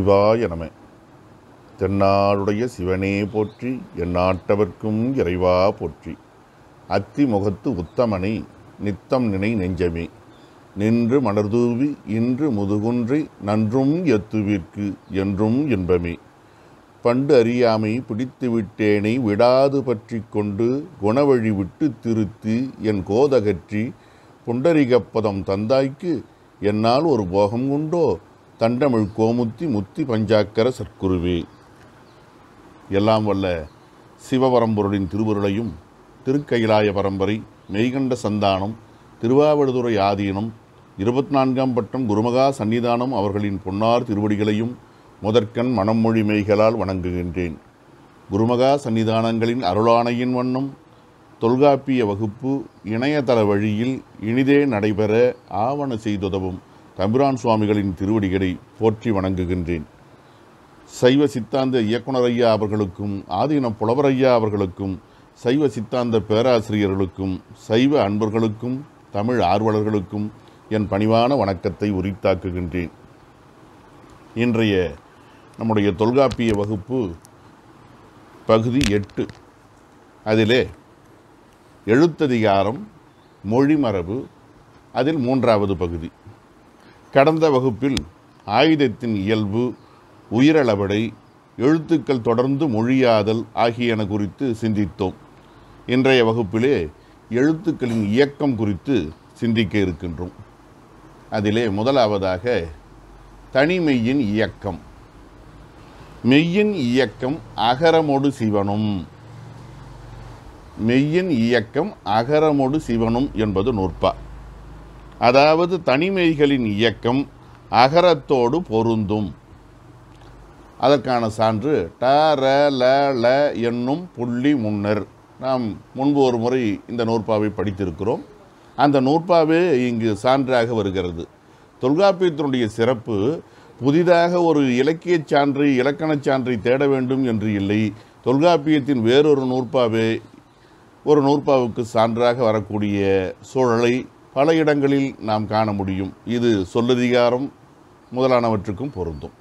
சிவாய நம தென்னாடுடைய சிவனே போற்றி எந்நாட்டவர்க்கும் இறைவா போற்றி அத்தி முகத்து உத்தமனை நித்தம் நினை நெஞ்சமே நின்று மலர்தூவி இன்று முதுகுன்றி நன்றும் எத்துவிற்கு என்றும் இன்பமே பண்டு அறியாமை பிடித்து விட்டேனை விடாது பற்றி கொண்டு குணவழி விட்டு திருத்தி என் கோதகற்றி புண்டரிகப்பதம் தந்தாய்க்கு என்னால் ஒரு போகம் உண்டோ தண்டமிழ் கோமுத்தி முத்தி பஞ்சாக்கர சற்குருவே எல்லாம் வல்ல சிவபரம்பொருளின் திருவருளையும் திருக்கயிலாய பரம்பரை மெய்கண்ட சந்தானம் திருவாவடுதுறை ஆதீனம் இருபத்தி நான்காம் பட்டம் குருமகா சன்னிதானம் அவர்களின் பொன்னார் திருவடிகளையும் முதற்கண் மனமொழி மெய்களால் வணங்குகின்றேன் குருமகா சன்னிதானங்களின் அருளாணையின் வண்ணம் தொல்காப்பிய வகுப்பு இணையதள வழியில் இனிதே நடைபெற ஆவண செய்துதவும் தம்பிரான் சுவாமிகளின் திருவடிகளை போற்றி வணங்குகின்றேன் சைவ சித்தாந்த இயக்குனர் ஐயா அவர்களுக்கும் ஆதீன புலவர் ஐயா அவர்களுக்கும் சைவ சித்தாந்த பேராசிரியர்களுக்கும் சைவ அன்பர்களுக்கும் தமிழ் ஆர்வலர்களுக்கும் என் பணிவான வணக்கத்தை உரித்தாக்குகின்றேன் இன்றைய நம்முடைய தொல்காப்பிய வகுப்பு பகுதி எட்டு அதிலே எழுத்ததிகாரம் மொழிமரபு அதில் மூன்றாவது பகுதி கடந்த வகுப்பில் ஆயுதத்தின் இயல்பு உயிரளவடை எழுத்துக்கள் தொடர்ந்து மொழியாதல் ஆகியன குறித்து சிந்தித்தோம் இன்றைய வகுப்பிலே எழுத்துக்களின் இயக்கம் குறித்து சிந்திக்க இருக்கின்றோம் அதிலே முதலாவதாக தனிமெய்யின் இயக்கம் மெய்யின் இயக்கம் அகரமொடு சிவனும் மெய்யின் இயக்கம் அகரமொடு சிவனும் என்பது நூற்பா அதாவது தனிமெய்களின் இயக்கம் அகரத்தோடு பொருந்தும் அதற்கான சான்று ட ர ல ல என்னும் புள்ளி முன்னர் நாம் முன்பு ஒரு முறை இந்த நூற்பாவை படித்திருக்கிறோம் அந்த நூற்பாவே இங்கு சான்றாக வருகிறது தொல்காப்பியத்தினுடைய சிறப்பு புதிதாக ஒரு இலக்கியச் சான்றை இலக்கணச் சான்றை தேட வேண்டும் என்று இல்லை தொல்காப்பியத்தின் வேறொரு நூற்பாவே ஒரு நூற்பாவுக்கு சான்றாக வரக்கூடிய சூழலை பல இடங்களில் நாம் காண முடியும் இது சொல்லதிகாரம் முதலானவற்றுக்கும் பொருந்தும்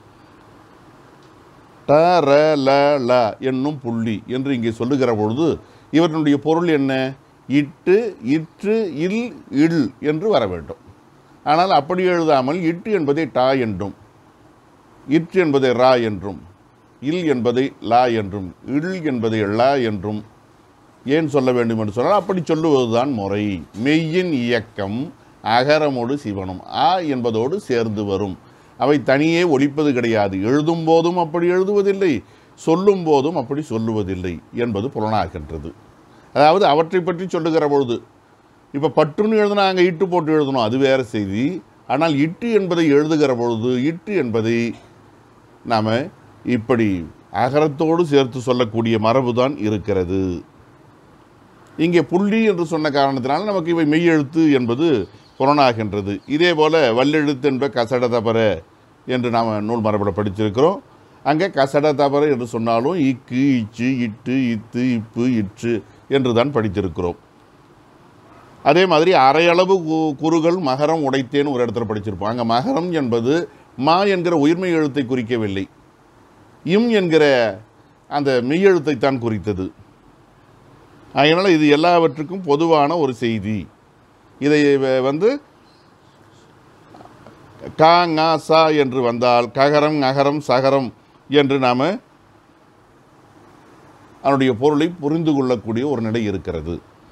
ட ர ல ல என்னும் புள்ளி என்று இங்கே சொல்லுகிற பொழுது இவற்றினுடைய பொருள் என்ன இட்டு இற்று இல் இல் என்று வர வேண்டும் ஆனால் அப்படி எழுதாமல் இட்டு என்பதை டா என்றும் இற்று என்பதை ரா என்றும் இல் என்பதை லா என்றும் இல் என்பதை லா என்றும் ஏன் சொல்ல வேண்டும் என்று சொன்னால் அப்படி சொல்லுவதுதான் முறை மெய்யின் இயக்கம் அகரமோடு சிவனும் ஆ என்பதோடு சேர்ந்து வரும் அவை தனியே ஒழிப்பது கிடையாது எழுதும் போதும் அப்படி எழுதுவதில்லை சொல்லும் போதும் அப்படி சொல்லுவதில்லை என்பது புலனாகின்றது அதாவது அவற்றை பற்றி சொல்லுகிற பொழுது இப்போ பட்டுன்னு எழுதுனா அங்கே இட்டு போட்டு எழுதணும் அது வேறு செய்தி ஆனால் இட்டு என்பதை எழுதுகிற பொழுது இட்டு என்பதை நாம் இப்படி அகரத்தோடு சேர்த்து சொல்லக்கூடிய மரபு தான் இருக்கிறது இங்கே புள்ளி என்று சொன்ன காரணத்தினால் நமக்கு இவை மெய்யெழுத்து என்பது புலனாகின்றது இதே போல வல்லெழுத்து என்ப கசட தபர என்று நாம் நூல் மரபில் படிச்சிருக்கிறோம் அங்கே கசட தபர என்று சொன்னாலும் இக்கு இச்சு இட்டு இத்து இப்பு இற்று என்று தான் படித்திருக்கிறோம் அதே மாதிரி அரையளவு கு- குறுகள் மகரம் உடைத்தேன்னு ஒரு இடத்துல படிச்சிருப்போம் அங்கே மகரம் என்பது மா என்கிற உயிர்மெய் எழுத்தை குறிக்கவில்லை இம் என்கிற அந்த மெய்யெழுத்தைத்தான் குறித்தது அதனால் இது எல்லாவற்றுக்கும் பொதுவான ஒரு செய்தி இதை வ- வந்து கா ங சா என்று வந்தால் ககரம் நகரம் சகரம் என்று நாம் அதனுடைய பொருளை புரிந்து கொள்ளக்கூடிய ஒரு நிலை இருக்கிறது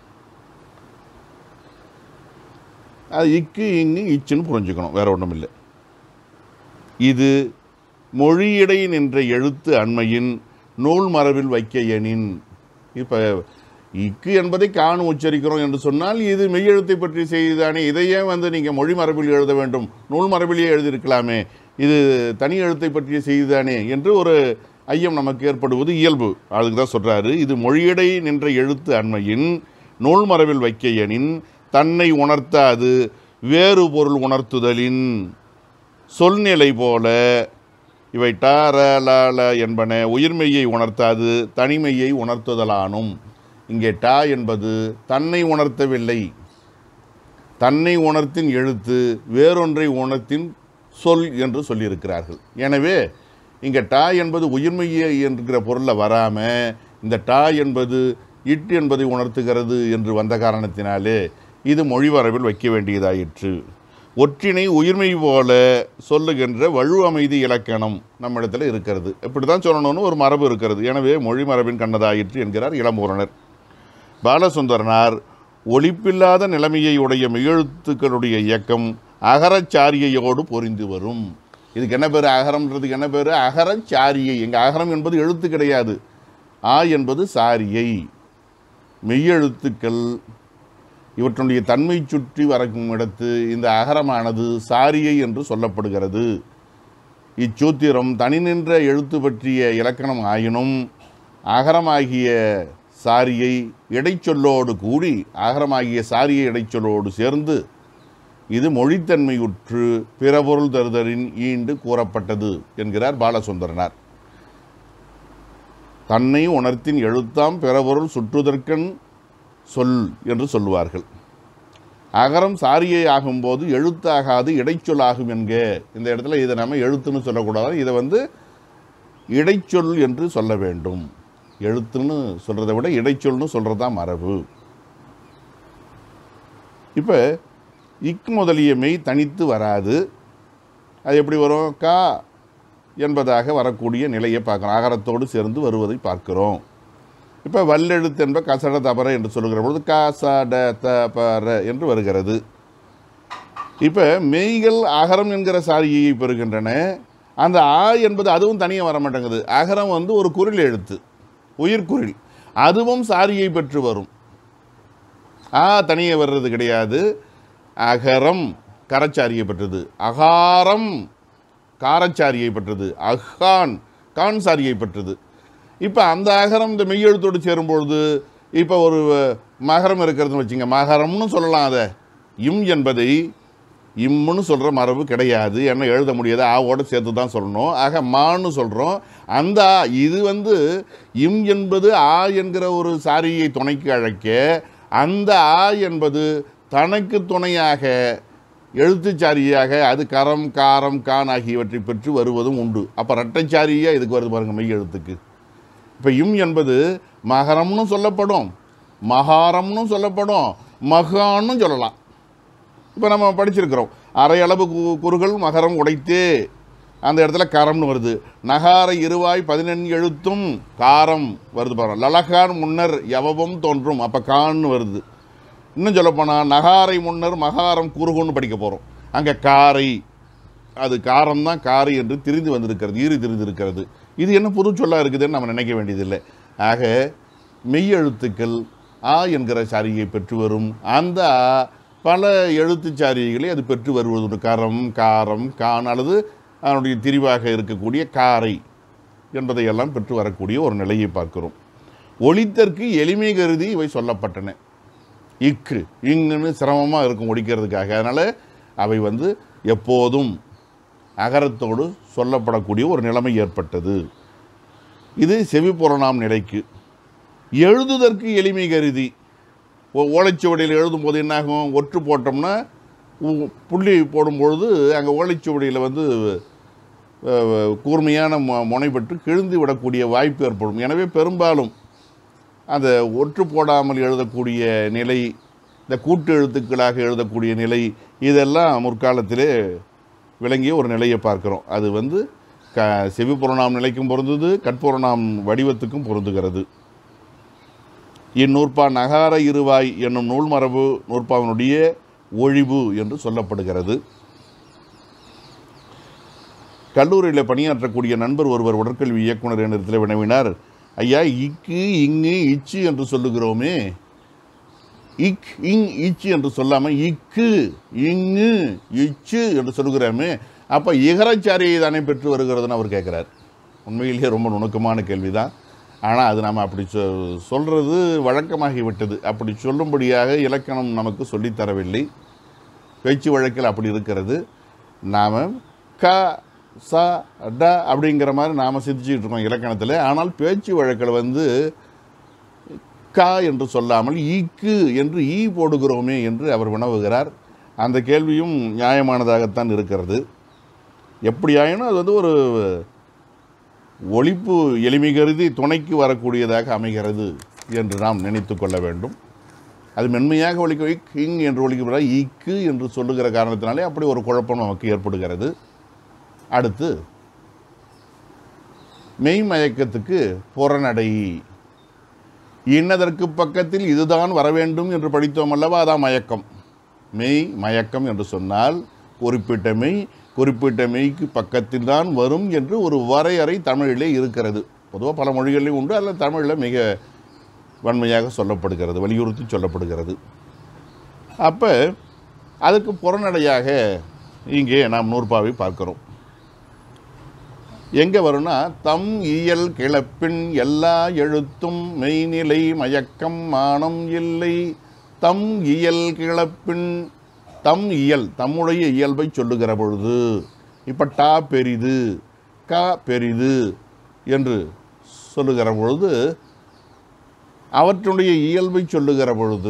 அது இக்கு இங்கு இச்சுன்னு புரிஞ்சுக்கணும் வேற ஒன்றும் இல்லை இது மொழியிடை நின்ற எழுத்து அண்மையின் நூல் மரபில் வைக்க எனின் இப்போ இக்கு என்பதை காணு உச்சரிக்கிறோம் என்று சொன்னால் இது மெய்யெழுத்தை பற்றி செய்திதானே இதையே வந்து நீங்கள் மொழி மரபில் எழுத வேண்டும் நூல் மரபிலேயே எழுதியிருக்கலாமே இது தனி எழுத்தை பற்றிய செய்திதானே என்று ஒரு ஐயம் நமக்கு ஏற்படுவது இயல்பு அதுக்கு தான் சொல்கிறாரு இது மொழியடை நின்ற எழுத்து அண்மையின் நூல் மரபில் வைக்க எனின் தன்னை உணர்த்தாது வேறு பொருள் உணர்த்துதலின் சொல்நிலை போல இவை ட ர ல ல என்பன உயிர்மெய்யை உணர்த்தாது தனிமையை உணர்த்துதலானும் இங்கே டா என்பது தன்னை உணர்த்தவில்லை தன்னை உணர்த்தின் எழுத்து வேறொன்றை உணர்த்தின் சொல் என்று சொல்லியிருக்கிறார்கள் எனவே இங்கே டா என்பது உயிர்மெய்ய என்கிற பொருளில் வராமல் இந்த டா என்பது இட் என்பதை உணர்த்துகிறது என்று வந்த காரணத்தினாலே இது மொழிவரவில் வைக்க வேண்டியதாயிற்று ஒற்றினை உயிர்மை போல சொல்லுகின்ற வழு அமைதி இலக்கணம் நம்மிடத்தில் இருக்கிறது இப்படி தான் சொல்லணும்னு ஒரு மரபு இருக்கிறது எனவே மொழி மரபின் கண்ணதாயிற்று என்கிறார் இளம்பூரணர் பாலசுந்தரனார் ஒளிப்பில்லாத நிலைமையை உடைய மெய்யெழுத்துக்களுடைய இயக்கம் அகரச்சாரியையோடு பொரிந்து வரும் இதுக்கு என்ன பேர் அகரம்ன்றதுக்கு என்ன பேர் அகரச்சாரியை எங்கள் அகரம் என்பது எழுத்து கிடையாது ஆ என்பது சாரியை மெய்யெழுத்துக்கள் இவற்றுடைய தன்மை சுற்றி வரக்கும் இடத்து இந்த அகரமானது சாரியை என்று சொல்லப்படுகிறது இச்சூத்திரம் தனி நின்ற எழுத்து பற்றிய இலக்கணம் ஆயினும் அகரமாகிய சாரியை இடைச்சொல்லோடு கூடி அகரமாகிய சாரியை இடைச்சொல்லோடு சேர்ந்து இது மொழித்தன்மையுற்று பிறபொருள் தருதலின் ஈண்டு கூறப்பட்டது என்கிறார் பாலசுந்தரனார் தன்னை உணர்த்தின் எழுத்தாம் பிறபொருள் சுற்றுதற்கண் சொல் என்று சொல்லுவார்கள் அகரம் சாரியை ஆகும்போது எழுத்தாகாது இடைச்சொல் ஆகும் என்க இந்த இடத்துல இதை நம்ம எழுத்துன்னு சொல்லக்கூடாது இதை வந்து இடைச்சொல் என்று சொல்ல வேண்டும் எழுத்துன்னு சொல்கிறத விட இடைச்சொல்னு சொல்கிறது தான் மரபு இப்போ இக் முதலிய மெய் தனித்து வராது அது எப்படி வரும் கா என்பதாக வரக்கூடிய நிலையை பார்க்குறோம் அகரத்தோடு சேர்ந்து வருவதை பார்க்கிறோம் இப்போ வல்லெழுத்து என்ப கசட தபர என்று சொல்லுகிற பொழுது க ச ட த ப ர என்று வருகிறது இப்போ மெய்கள் அகரம் என்கிற சாரியை பெறுகின்றன அந்த ஆ என்பது அதுவும் தனியாக வர மாட்டேங்குது அகரம் வந்து ஒரு குரில் எழுத்து உயிர்குறில் அதுவும் சாரியை பெற்று வரும் ஆ தனியே வர்றது கிடையாது அகரம் கரச்சாரியை பெற்றது அகாரம் காரச்சாரியை பெற்றது அஹான் கான் சாரியை பெற்றது இப்போ அந்த அகரம் இந்த மெய்யெழுத்தோடு சேரும்பொழுது இப்போ ஒரு மகரம் இருக்கிறதுன்னு வச்சுங்க மகரம்னு சொல்லலாம் அதை இம் என்பதை இம்முன்னு சொல்கிற மரபு கிடையாது என்ன எழுத முடியாது ஆவோட சேர்த்து தான் சொல்லணும் ஆக மான்னு சொல்கிறோம் அந்த ஆ, இது வந்து இம் என்பது ஆ என்கிற ஒரு சாரியை துணைக்கு அழைக்க அந்த ஆ என்பது தனக்கு துணையாக எழுத்துச்சாரியாக அது கரம் காரம் கான் ஆகியவற்றை பெற்று வருவதும் உண்டு அப்போ ரெட்டைச்சாரியாக இதுக்கு வருது பாருங்கள் மெய் எழுத்துக்கு இப்போ இம் என்பது மகரம்னு சொல்லப்படும் மகாரம்னு சொல்லப்படும் மகான்னு சொல்லலாம் இப்போ நம்ம படிச்சிருக்கிறோம் அரை அளவு கு- குறுகள் மகரம் உடைத்தே அந்த இடத்துல கரம்னு வருது நகார இருவாய் பதினெண் எழுத்தும் காரம் வருது பாருங்க லலகான் முன்னர் யவவும் தோன்றும் அப்போ கான்னு வருது இன்னும் சொல்லப்போனால் நகாரை முன்னர் மகாரம் குறுகுன்னு படிக்க போகிறோம் அங்கே காரை அது காரம் தான் காரை என்று திரிந்து வந்திருக்கிறது ஈறு திரிந்திருக்கிறது இது என்ன புது சொல்லா இருக்குதுன்னு நம்ம நினைக்க வேண்டியதில்லை ஆக மெய்யெழுத்துக்கள் ஆ என்கிற சாரியை பெற்று வரும் அந்த ஆ பல எழுத்துச் சாரிகளை அது பெற்று வருவதுண்டு கரம் காரம் கான் அல்லது அதனுடைய திரிவாக இருக்கக்கூடிய காரை என்பதையெல்லாம் பெற்று வரக்கூடிய ஒரு நிலையை பார்க்கிறோம் ஒளித்தற்கு எளிமை கருதி இவை சொல்லப்பட்டன இக்கு இங்குன்னு சிரமமாக இருக்கும் ஒடிக்கிறதுக்காக அதனால் அவை வந்து எப்போதும் அகரத்தோடு சொல்லப்படக்கூடிய ஒரு நிலைமை ஏற்பட்டது இது செவிப்புறனாம் நிலைக்கு எழுதுதற்கு எளிமை கருதி ஓ- ஓலைச்சுவடியில் எழுதும்போது என்னாகும் ஒற்று போட்டோம்னா உ- புள்ளி போடும்பொழுது அங்கே ஓலைச்சுவடியில் வந்து அஹ், கூர்மையான மு- முனை பெற்று கிழிந்து விடக்கூடிய வாய்ப்பு ஏற்படும் எனவே பெரும்பாலும் அந்த ஒற்று போடாமல் எழுதக்கூடிய நிலை இந்த கூட்டு எழுத்துக்களாக எழுதக்கூடிய நிலை இதெல்லாம் முற்காலத்திலே விளங்கிய ஒரு நிலையை பார்க்கிறோம் அது வந்து க செவிப்புறநாம் நிலைக்கும் பொருந்தது கட்புறநாம் வடிவத்துக்கும் பொருந்துகிறது இந்நூற்பா நகார இருவாய் என்னும் நூல் மரபு நூற்பாவினுடைய ஒழிவு என்று சொல்லப்படுகிறது கல்லூரியில் பணியாற்றக்கூடிய நண்பர் ஒருவர் உடற்கல்வி இயக்குனர் என்னிடத்தில் வினவினார் ஐயா இக்கு இங்கு இச்சு என்று சொல்லுகிறோமே இக் இங் இச்சு என்று சொல்லாமல் இக்கு இங்கு இச்சு என்று சொல்லுகிறோமே அப்போ இகரச்சாரியை தானே பெற்று வருகிறதுன்னு அவர் கேட்குறார் உண்மையிலேயே ரொம்ப நுணுக்கமான கேள்விதான் ஆனால் அது நாம் அப்படி சொ சொல்கிறது வழக்கமாகி விட்டது அப்படி சொல்லும்படியாக இலக்கணம் நமக்கு சொல்லித் தரவில்லை பேச்சு வழக்கில் அப்படி இருக்கிறது நாம் க ச ட அப்படிங்கிற மாதிரி நாம் சிந்திச்சுக்கிட்டு இருக்கோம் இலக்கணத்தில் ஆனால் பேச்சு வழக்கில் வந்து க என்று சொல்லாமல் ஈக்கு என்று ஈ போடுகிறோமே என்று அவர் வினவுகிறார் அந்த கேள்வியும் நியாயமானதாகத்தான் இருக்கிறது எப்படியாயினும் அது வந்து ஒரு ஒழிப்பு எளிமை கருதி துணைக்கு வரக்கூடியதாக அமைகிறது என்று நாம் நினைத்து கொள்ள வேண்டும் அது மென்மையாக ஒழிக்க கிங் என்று ஒழிக்கப்பட ஈக்கு என்று சொல்லுகிற காரணத்தினாலே அப்படி ஒரு குழப்பம் நமக்கு ஏற்படுகிறது அடுத்து மெய் மயக்கத்துக்கு புறநடை இன்னதற்கு பக்கத்தில் இதுதான் வர வேண்டும் என்று படித்தோம் அல்லவா அதான் மயக்கம் மெய் மயக்கம் என்று சொன்னால் குறிப்பிட்ட மெய் குறிப்பிட்ட மெய்க்கு பக்கத்தில் தான் வரும் என்று ஒரு வரையறை தமிழிலே இருக்கிறது பொதுவாக பல மொழிகளிலும் உண்டு அதில் தமிழில் மிக வன்மையாக சொல்லப்படுகிறது வலியுறுத்தி சொல்லப்படுகிறது அப்போ அதுக்கு புறநடையாக இங்கே நாம் நூற்பாவை பார்க்கிறோம் எங்கே வரும்னா தம் இயல் கிளப்பின் எல்லா எழுத்தும் மெய்நிலை மயக்கம் மானம் இல்லை தம் இயல் கிளப்பின் தம் இயல் தம்முடைய இயல்பை சொல்லுகிற பொழுது இப்போ டா பெரிது க பெரிது என்று சொல்லுகிற பொழுது அவற்றுடைய இயல்பை சொல்லுகிற பொழுது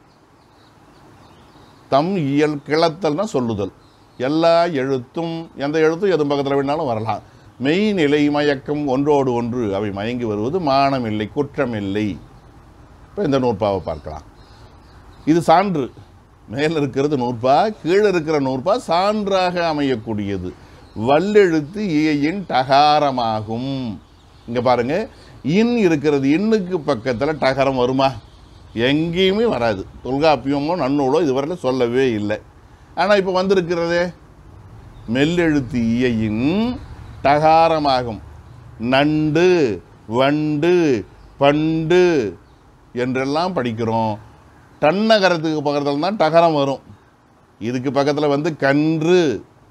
தம் இயல் கிளத்தல்னா சொல்லுதல் எல்லா எழுத்தும் எந்த எழுத்தும் எது பக்கத்தில் வேணாலும் வரலாம் மெய்நிலை மயக்கம் ஒன்றோடு ஒன்று அவை மயங்கி வருவது மானமில்லை குற்றமில்லை இப்போ இந்த நூற்பாவை பார்க்கலாம் இது சான்று மேலே இருக்கிறது நூற்பா கீழே இருக்கிற நூற்பா சான்றாக அமையக்கூடியது வல்லெழுத்து இயின் டகாரமாகும் இங்கே பாருங்க இன் இருக்கிறது இன்னுக்கு பக்கத்தில் டகரம் வருமா எங்கேயுமே வராது தொல்காப்பியமோ நன்னூலோ இதுவரையில் சொல்லவே இல்லை ஆனால் இப்போ வந்திருக்கிறதே மெல்லெழுத்து இயையின் டகாரமாகும் நண்டு வண்டு பண்டு என்றெல்லாம் படிக்கிறோம் டன்னகரத்துக்கு பக்கத்தில் தான் டகரம் வரும் இதுக்கு பக்கத்தில் வந்து கன்று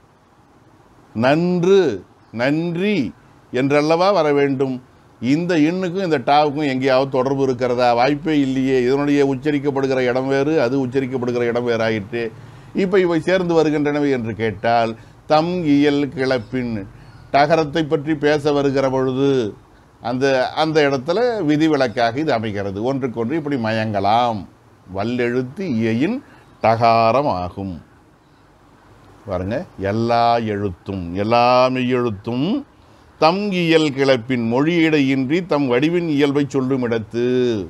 நன்று நன்றி என்றல்லவா வர வேண்டும் இந்த எண்ணுக்கும் இந்த டாவுக்கும் எங்கேயாவது தொடர்பு இருக்கிறதா வாய்ப்பே இல்லையே இதனுடைய உச்சரிக்கப்படுகிற இடம் வேறு அது உச்சரிக்கப்படுகிற இடம் வேறு ஆயிற்று இப்போ இவை சேர்ந்து வருகின்றனவே என்று கேட்டால் தம் இயல் கிளப்பின் டகரத்தை பற்றி பேச வருகிற பொழுது அந்த அந்த இடத்துல விதிவிலக்காக இது அமைகிறது ஒன்றுக்கொன்று இப்படி மயங்கலாம் வல்லெழுத்து இயையின் டகாரம் ஆகும் பாருங்க எல்லா எழுத்தும் எல்லா மெய்யெழுத்தும் தம் இயல் கிளப்பின் மொழியிடையின்றி தம் வடிவின் இயல்பை சொல்லும் இடத்து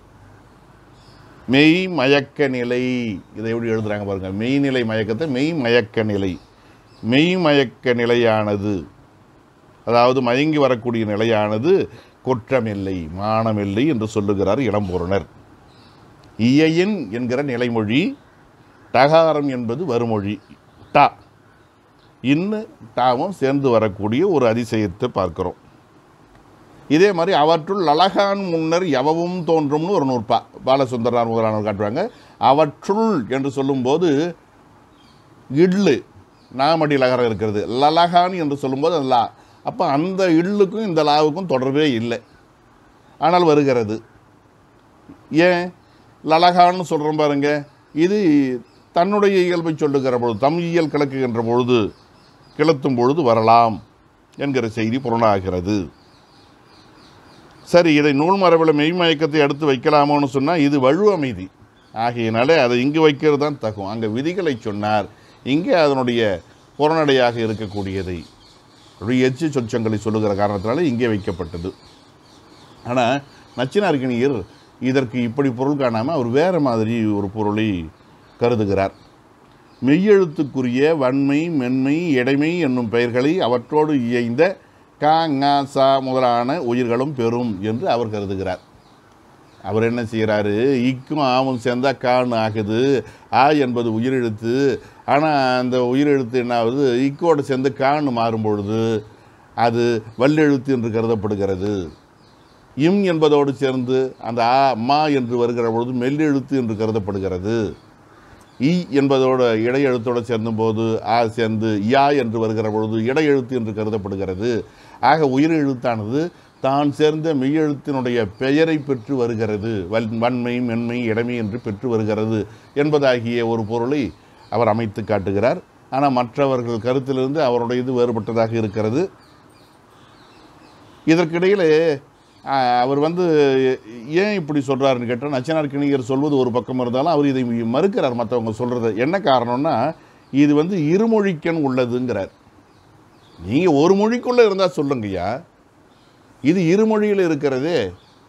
மெய் மயக்க நிலை இதை எப்படி எழுதுறாங்க பாருங்க மெய்நிலை மயக்கத்தை மெய் மயக்க நிலை மெய் மயக்க நிலையானது அதாவது மயங்கி வரக்கூடிய நிலையானது குற்றமில்லை மானமில்லை என்று சொல்லுகிறார் இளம்பொருணர் இயையின் என்கிற நிலைமொழி டகாரம் என்பது வருமொழி டா இன்னு டாவும் சேர்ந்து வரக்கூடிய ஒரு அதிசயத்தை பார்க்கிறோம் இதே மாதிரி அவற்றுள் அழகான் முன்னர் எவவும் தோன்றும்னு ஒரு நூற்பா பாலசுந்தரனார் முதலானவர் காட்டுவாங்க அவற்றுள் என்று சொல்லும்போது இள்ளு நாமடி லகரம் இருக்கிறது லலகான் என்று சொல்லும்போது அது லா அப்போ அந்த இள்ளுக்கும் இந்த லாவுக்கும் தொடர்பே இல்லை ஆனால் வருகிறது ஏன் லலகான்னு சொல்கிறோம் பாருங்க இது தன்னுடைய இயல்பை சொல்லுகிற பொழுது தம் இயல் கிளக்குகின்ற பொழுது கிளத்தும் பொழுது வரலாம் என்கிற செய்தி புலனாகிறது சரி இதை நூல் மரபில் மெய்மயக்கத்தை எடுத்து வைக்கலாமோன்னு சொன்னால் இது வலு அமைதி ஆகையினாலே அதை இங்கு வைக்கிறது தான் தகும் அங்கே விதிகளை சொன்னார் இங்கே அதனுடைய புறநடையாக இருக்கக்கூடியதை அப்படி எச்சு சொச்சங்களை சொல்லுகிற காரணத்தினால இங்கே வைக்கப்பட்டது ஆனால் நச்சினார்கினியர் இதற்கு இப்படி பொருள் காணாமல் அவர் வேறு மாதிரி ஒரு பொருளை கருதுகிறார் மெய்யெழுத்துக்குரிய வன்மை மென்மை எடைமை என்னும் பெயர்களை அவற்றோடு இயைந்த க ங ச முதலான உயிர்களும் பெறும் என்று அவர் கருதுகிறார் அவர் என்ன செய்கிறாரு இக்கும் ஆவும் சேர்ந்தா கான்னு ஆகுது ஆ என்பது உயிரெழுத்து ஆனால் அந்த உயிரெழுத்து என்ன ஆகுது இக்கோடு சேர்ந்து கான்னு மாறும் பொழுது அது வல்லெழுத்து என்று கருதப்படுகிறது இம் என்பதோடு சேர்ந்து அந்த ஆ மா என்று வருகிற பொழுது மெல்லெழுத்து என்று கருதப்படுகிறது இ என்பதோட இடையெழுத்தோடு சேர்ந்தும்போது ஆ சேர்ந்து யா என்று வருகிற பொழுது இடையெழுத்து என்று கருதப்படுகிறது ஆக உயிர் எழுத்தானது தான் சேர்ந்த மெய்யெழுத்தினுடைய பெயரை பெற்று வருகிறது வன் வன்மை மென்மை இடமை என்று பெற்று வருகிறது என்பதாகிய ஒரு பொருளை அவர் அமைத்து காட்டுகிறார் ஆனால் மற்றவர்கள் கருத்திலிருந்து அவருடைய இது வேறுபட்டதாக இருக்கிறது இதற்கிடையிலே ஆ, அவர் வந்து ஏன் இப்படி சொல்கிறாருன்னு கேட்டால் நச்சனார் கிணியர் சொல்வது ஒரு பக்கம் இருந்தாலும் அவர் இதை மறுக்கிறார் மற்றவங்க சொல்கிறது என்ன காரணம்னா இது வந்து இருமொழிக்கண் உள்ளதுங்கிறார் நீங்கள் ஒரு மொழிக்குள்ளே இருந்தால் சொல்லுங்கய்யா இது இரு மொழியில் இருக்கிறதே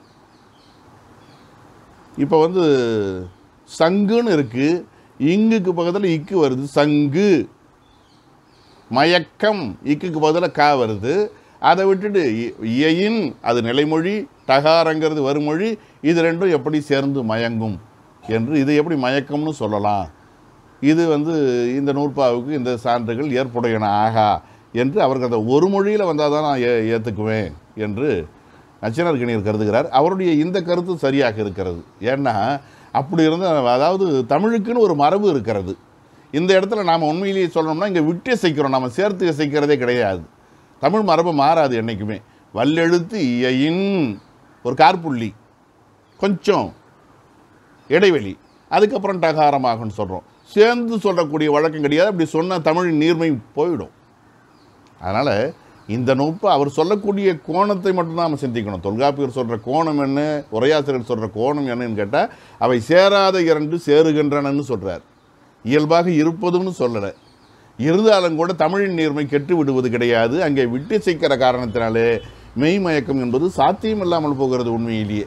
இப்போ வந்து சங்குன்னு இருக்கு இங்குக்கு பக்கத்தில் இக்கு வருது சங்கு மயக்கம் இக்குக்கு பதிலாக கா வருது அதை விட்டுட்டு இ- இயையின் அது நிலைமொழி டகாரங்கிறது வருமொழி இது ரெண்டும் எப்படி சேர்ந்து மயங்கும் என்று இது எப்படி மயக்கம்னு சொல்லலாம் இது வந்து இந்த நூற்பாவுக்கு இந்த சான்றுகள் ஏற்புடையன ஆகா என்று அவருக்கு அந்த ஒரு மொழியில் வந்தால் தான் நான் ஏ ஏற்றுக்குவேன் என்று நச்சினார்கணியர் கருதுகிறார் அவருடைய இந்த கருத்து சரியாக இருக்கிறது ஏன்னா அப்படி இருந்த அதாவது தமிழுக்குன்னு ஒரு மரபு இருக்கிறது இந்த இடத்துல நாம் உண்மையிலேயே சொல்லணும்னா இங்கே விட்டு இசைக்கிறோம் நம்ம சேர்த்து இசைக்கிறதே கிடையாது தமிழ் மரபு மாறாது என்றைக்குமே வல்லெழுத்து இயையின் ஒரு கார்புள்ளி கொஞ்சம் இடைவெளி அதுக்கப்புறம் டகாரமாகும்னு சொல்கிறோம் சேர்ந்து சொல்லக்கூடிய வழக்கம் கிடையாது அப்படி சொன்ன தமிழின் நீர்மை போயிடும் அதனால் இந்த நூப்பு அவர் சொல்லக்கூடிய கோணத்தை மட்டும்தான் நம்ம சிந்திக்கணும் தொல்காப்பியர் சொல்கிற கோணம் என்ன உரையாசிரியர் சொல்கிற கோணம் என்னன்னு கேட்டால் அவை சேராத இரண்டு சேருகின்றனன்னு சொல்கிறார் இயல்பாக இருப்பதும்னு சொல்லலை இருந்தாலும் கூட தமிழின் நீர்மை கெட்டு விடுவது கிடையாது அங்கே விட்டு சிக்கிற காரணத்தினாலே மெய்மயக்கம் என்பது சாத்தியம் இல்லாமல் போகிறது உண்மையிலேயே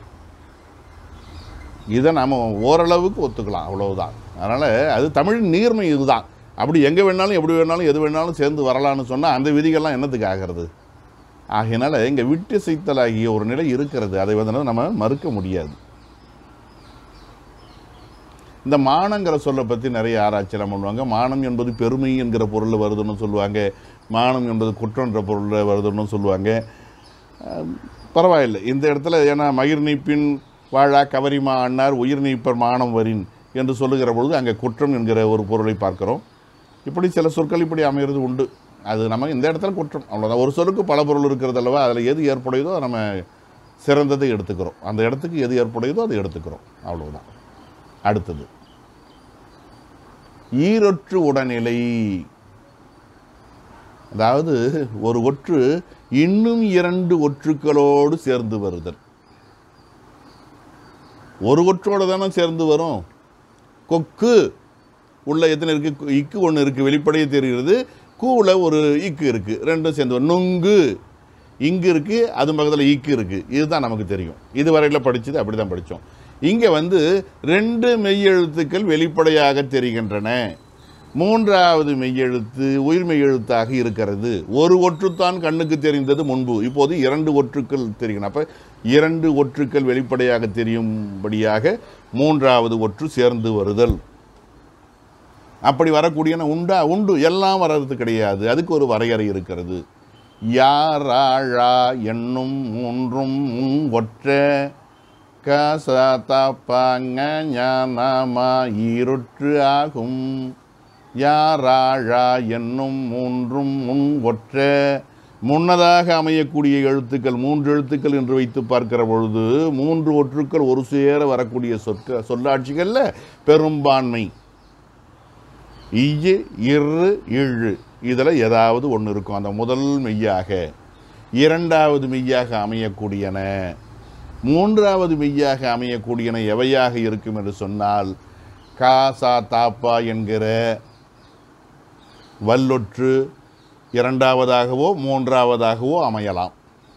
இதை நம்ம ஓரளவுக்கு ஒத்துக்கலாம் அவ்வளவுதான் அதனால் அது தமிழின் நீர்மை இதுதான் அப்படி எங்கே வேணாலும் எப்படி வேணாலும் எது வேணாலும் சேர்ந்து வரலான்னு சொன்னால் அந்த விதிகள்லாம் என்னத்துக்கு ஆகிறது ஆகையினால இங்கே விட்டு செய்தலாகிய ஒரு நிலை இருக்கிறது அதை வந்து நம்ம மறுக்க முடியாது இந்த மானங்கிற சொல்லை பற்றி நிறைய ஆராய்ச்சியெல்லாம் பண்ணுவாங்க மானம் என்பது பெருமை என்கிற பொருளில் வருதுன்னு சொல்லுவாங்க மானம் என்பது குற்றன்ற பொருளில் வருதுன்னு சொல்லுவாங்க அஹ், பரவாயில்லை இந்த இடத்துல ஏன்னா மயிர் நீப்பின் வாழா கவரிமா அன்னார் உயிர் நீப்பர் மானம் வரின் என்று சொல்லுகிற பொழுது அங்கே குற்றம் என்கிற ஒரு பொருளை பார்க்கிறோம் இப்படி சில சொற்கள் இப்படி அமைகிறது உண்டு அது நம்ம இந்த இடத்துல குற்றம் அவ்வளோதான் ஒரு சொல்லுக்கு பல பொருள் இருக்கிறது அல்லவா அதில் எது ஏற்புடையதோ அதை நம்ம சிறந்ததை எடுத்துக்கிறோம் அந்த இடத்துக்கு எது ஏற்புடையதோ அதை எடுத்துக்கிறோம் அவ்வளவுதான் அடுத்தது ஈரொற்று உடனிலை அதாவது ஒரு ஒற்று இன்னும் இரண்டு ஒற்றுக்களோடு சேர்ந்து வருதல் ஒரு ஒற்றோடு தானே சேர்ந்து வரும் கொக்கு உள்ள எத்தனை இருக்கு இக்கு ஒன்று இருக்கு வெளிப்படையே தெரிகிறது கூல ஒரு இக்கு இருக்கு ரெண்டும் சேர்ந்து வரும். நுங்கு இங்கு இருக்கு அது பக்கத்தில் இக்கு இருக்கு இதுதான் நமக்கு தெரியும் இதுவரையில் படிச்சது அப்படி தான் படித்தோம் இங்கே வந்து ரெண்டு மெய்யெழுத்துக்கள் வெளிப்படையாக தெரிகின்றன மூன்றாவது மெய்யெழுத்து உயிர் மெய்யெழுத்தாக இருக்கிறது ஒரு ஒற்றுத்தான் கண்ணுக்கு தெரிந்தது முன்பு இப்போது இரண்டு ஒற்றுக்கள் தெரிகின்றன அப்போ இரண்டு ஒற்றுக்கள் வெளிப்படையாக தெரியும்படியாக மூன்றாவது ஒற்று சேர்ந்து வருதல் அப்படி வரக்கூடியன உண்டா உண்டு எல்லாம் வர்றது கிடையாது அதுக்கு ஒரு வரையறை இருக்கிறது யாராழா என்னும் மூன்றும் உன் ஒற்ற கசா தப்பாங்க ஞானமா ஈரொற்று ஆகும் யாராழா என்னும் மூன்றும் முன் ஒற்ற முன்னதாக அமையக்கூடிய எழுத்துக்கள் மூன்று எழுத்துக்கள் என்று வைத்து பார்க்கிற பொழுது மூன்று ஒற்றுக்கள் ஒரு சேர வரக்கூடிய சொற்க சொல்லாட்சிகளில் பெரும்பான்மை இய்யு இரு இழு இதில் ஏதாவது ஒன்று இருக்கும் அந்த முதல் மெய்யாக இரண்டாவது மெய்யாக அமையக்கூடியன மூன்றாவது மெய்யாக அமையக்கூடியன எவையாக இருக்கும் என்று சொன்னால் காசா தாப்பா என்கிற வல்லொற்று இரண்டாவதாகவோ மூன்றாவதாகவோ அமையலாம்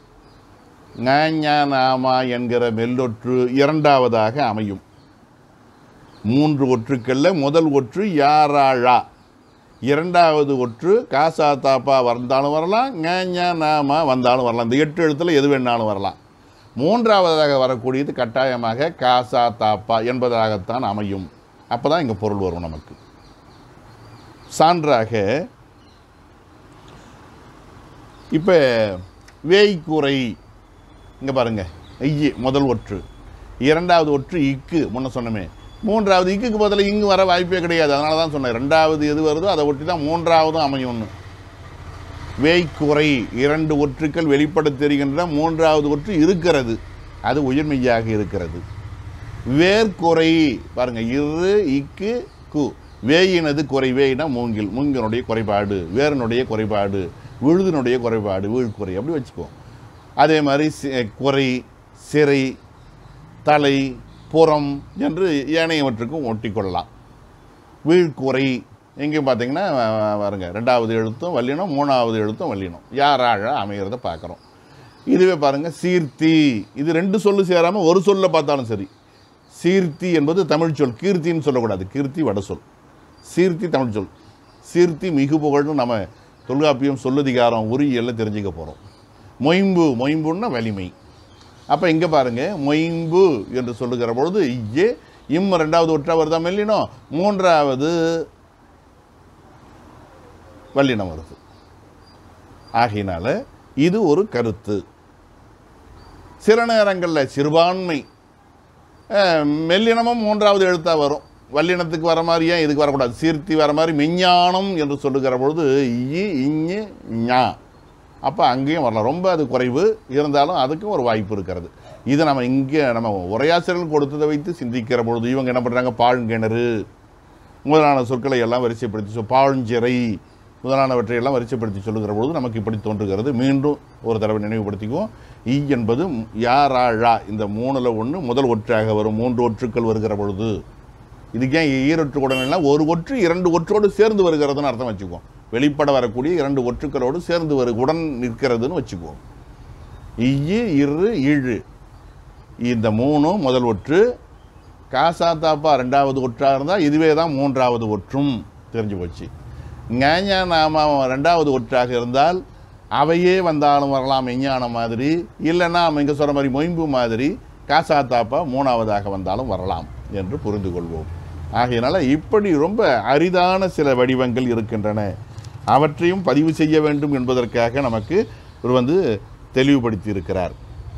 நாமா என்கிற மெல்லொற்று இரண்டாவதாக அமையும் மூன்று ஒற்றுக்கள்ல முதல் ஒற்று யாராழா இரண்டாவது ஒற்று காசா தாப்பா வந்தாலும் வரலாம் ஞா நாமா வந்தாலும் வரலாம் இந்த எட்டு எழுத்துல எது வேணாலும் வரலாம் மூன்றாவதாக வரக்கூடியது கட்டாயமாக காசா தாப்பா என்பதாகத்தான் அமையும் அப்போ தான் இங்கே பொருள் வரும் நமக்கு சான்றாக இப்போ வேய்க்குறை இங்கே பாருங்க ஐயே முதல் ஒற்று இரண்டாவது ஒற்று இக்கு முன்ன சொன்னமே மூன்றாவது இக்குக்கு பதிலாக இங்கு வர வாய்ப்பே கிடையாது அதனால தான் சொன்னேன் ரெண்டாவது எது வருதோ அதை ஒட்டி தான் மூன்றாவதும் அமையும்னு வேய்க்குறை இரண்டு ஒற்றுக்கள் வெளிப்பட தெரிகின்றன மூன்றாவது ஒற்று இருக்கிறது அது உயிர்மெய்யாக இருக்கிறது வேர்க்குறை பாருங்க இரு இக்கு கு வேயினது குறை வேயினா மூங்கில் மூங்கினுடைய குறைபாடு வேரனுடைய குறைபாடு விழுதினுடைய குறைபாடு வீழ்குறை அப்படி வச்சுக்கோ அதே மாதிரி சி- குறை சிறை தலை புறம் என்று ஏனையவற்றுக்கும் ஒட்டிக்கொள்ளலாம் வீழ்குறை இங்கேயும் பார்த்தீங்கன்னா அஹ், பாருங்க ரெண்டாவது எழுத்தும் வல்லினம் மூணாவது எழுத்தும் வல்லினம் யாராழ அமைகிறத பார்க்குறோம் இதுவே பாருங்க சீர்த்தி இது ரெண்டு சொல்லு சேராமல் ஒரு சொல்ல பார்த்தாலும் சரி சீர்த்தி என்பது தமிழ் சொல் கீர்த்தின்னு சொல்லக்கூடாது கீர்த்தி வட சொல் சீர்த்தி தமிழ் சொல் சீர்த்தி மிகு புகழ்னு நம்ம தொல்காப்பியம் சொல்லதிகாரம் உரியெல்லாம் தெரிஞ்சுக்க போகிறோம் மொயம்பு மொயம்புன்னா வலிமை அப்போ இங்கே பாருங்க மொயம்பு என்று சொல்லுகிற பொழுது ஐயே இம் ரெண்டாவது ஒற்றா வருதா மெல்லினம் மூன்றாவது வல்லினம் வருது ஆகையினால இது ஒரு கருத்து சில நேரங்களில் சிறுபான்மை அஹ், மெல்லினமும் மூன்றாவது எழுத்தாக வரும் வல்லினத்துக்கு வர மாதிரி ஏன் இதுக்கு வரக்கூடாது சீர்த்தி வர மாதிரி மெஞ்ஞானம் என்று சொல்லுகிற பொழுது இ இஞ்சு ஞா அப்போ அங்கேயும் வரலாம் ரொம்ப அது குறைவு இருந்தாலும் அதுக்கும் ஒரு வாய்ப்பு இருக்கிறது இது நம்ம இங்கே நம்ம உரையாசிரியர்கள் கொடுத்ததை வைத்து சிந்திக்கிற பொழுது இவங்க என்ன பண்ணுறாங்க பாழ்கிணறு முதலான சொற்களை எல்லாம் வரிசைப்படுத்தி சொல் பாழ்ஞ்சிறை முதலானவற்றை எல்லாம் வரிசைப்படுத்தி சொல்லுகிற பொழுது நமக்கு இப்படி தோன்றுகிறது மீண்டும் ஒரு தடவை நினைவுபடுத்திக்குவோம் ஈ என்பது யாராழா இந்த மூணுல ஒன்று முதல் ஒற்றாக வரும் மூன்று ஒற்றுக்கள் வருகிற பொழுது இதுக்கு ஏன் ஈரொற்று உடனே ஒரு ஒற்று இரண்டு ஒற்றோடு சேர்ந்து வருகிறதுன்னு அர்த்தம் வச்சுக்குவோம் வெளிப்பட வரக்கூடிய இரண்டு ஒற்றுக்களோடு சேர்ந்து வரு உடன் நிற்கிறதுன்னு வச்சுக்குவோம் இய்யு இரு இழு இந்த மூணும் முதல் ஒற்று காசா தாப்பா ரெண்டாவது ஒற்றாக இருந்தால் இதுவே தான் மூன்றாவது ஒற்றும் தெரிஞ்சு போச்சு ஞாஞா நாம ரெண்டாவது ஒற்றாக இருந்தால் அவையே வந்தாலும் வரலாம் விஞ்ஞான மாதிரி இல்லைன்னா நம்ம இங்கே சொல்கிற மாதிரி மொயம்பு மாதிரி காசா தாப்பா மூணாவதாக வந்தாலும் வரலாம் என்று புரிந்து கொள்வோம் ஆகையினால இப்படி ரொம்ப அரிதான சில வடிவங்கள் இருக்கின்றன அவற்றையும் பதிவு செய்ய வேண்டும் என்பதற்காக நமக்கு ஒரு வந்து தெளிவுபடுத்தி இருக்கிறார்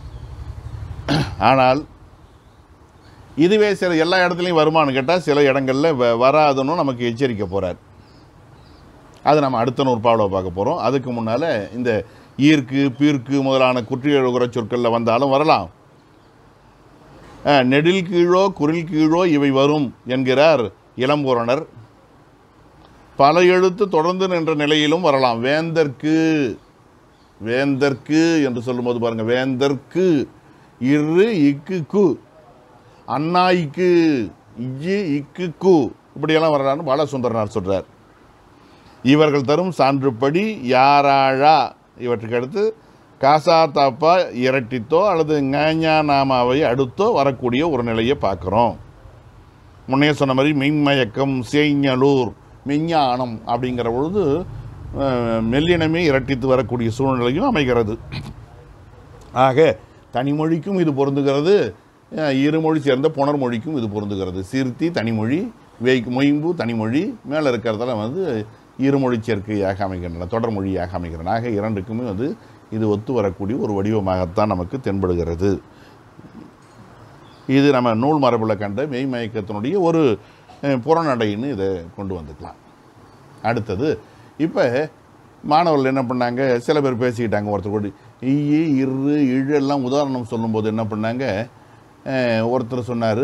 ஆனால் இதுவே சில எல்லா இடத்துலையும் வருமானு கேட்டால் சில இடங்களில் வ வராதுன்னு நமக்கு எச்சரிக்க போகிறார் அது நம்ம அடுத்த நூற்பாவில் பார்க்க போகிறோம் அதுக்கு முன்னால் இந்த ஈர்க்கு பீர்க்கு முதலான குற்றியழுகிற சொற்களில் வந்தாலும் வரலாம் அஹ், நெடில் கீழோ குரில் கீழோ இவை வரும் என்கிறார் இளம்பூரணர் பல எழுத்து தொடர்ந்து நின்ற நிலையிலும் வரலாம் வேந்தற்கு வேந்தற்கு என்று சொல்லும்போது பாருங்க வேந்தற்கு இரு இக்கு கு அண்ணாய்க்கு இஜ்ஜி இக்கு கு இப்படியெல்லாம் வர்றான்னு பாலசுந்தரனார் சொல்றார் இவர்கள் தரும் சான்றுப்படி யாராழா இவற்றுக்கு அடுத்து காசா தாப்பா இரட்டித்தோ அல்லது ஞாஞா நாமாவை அடுத்தோ வரக்கூடிய ஒரு நிலையை பார்க்குறோம் முன்னே சொன்ன மாதிரி மின்மயக்கம் சேஞ்சலூர் மெஞ்ஞானம் அப்படிங்கிற பொழுது அஹ், மெல்லினமே இரட்டித்து வரக்கூடிய சூழ்நிலையும் அமைகிறது ஆக தனிமொழிக்கும் இது பொருந்துகிறது அஹ், இருமொழி சேர்ந்த புணர்மொழிக்கும் இது பொருந்துகிறது சீர்த்தி தனிமொழி வேய் மொயம்பு தனிமொழி மேலே இருக்கிறதால வந்து இருமொழி சேர்க்கையாக அமைகின்றன தொடர்மொழியாக அமைகின்றன ஆக இரண்டுக்குமே வந்து இது ஒத்து வரக்கூடிய ஒரு வடிவமாகத்தான் நமக்கு தென்படுகிறது இது நம்ம நூல் மரபில் கண்ட மெய்மயக்கத்தினுடைய ஒரு அஹ், புறநடைன்னு இதை கொண்டு வந்துக்கலாம் அடுத்தது இப்போ மாணவர்கள் என்ன பண்ணாங்க சில பேர் பேசிக்கிட்டாங்க ஒருத்தர் கூட ஈ இரு இழு எல்லாம் உதாரணம் சொல்லும்போது என்ன பண்ணாங்க அஹ், ஒருத்தர் சொன்னார்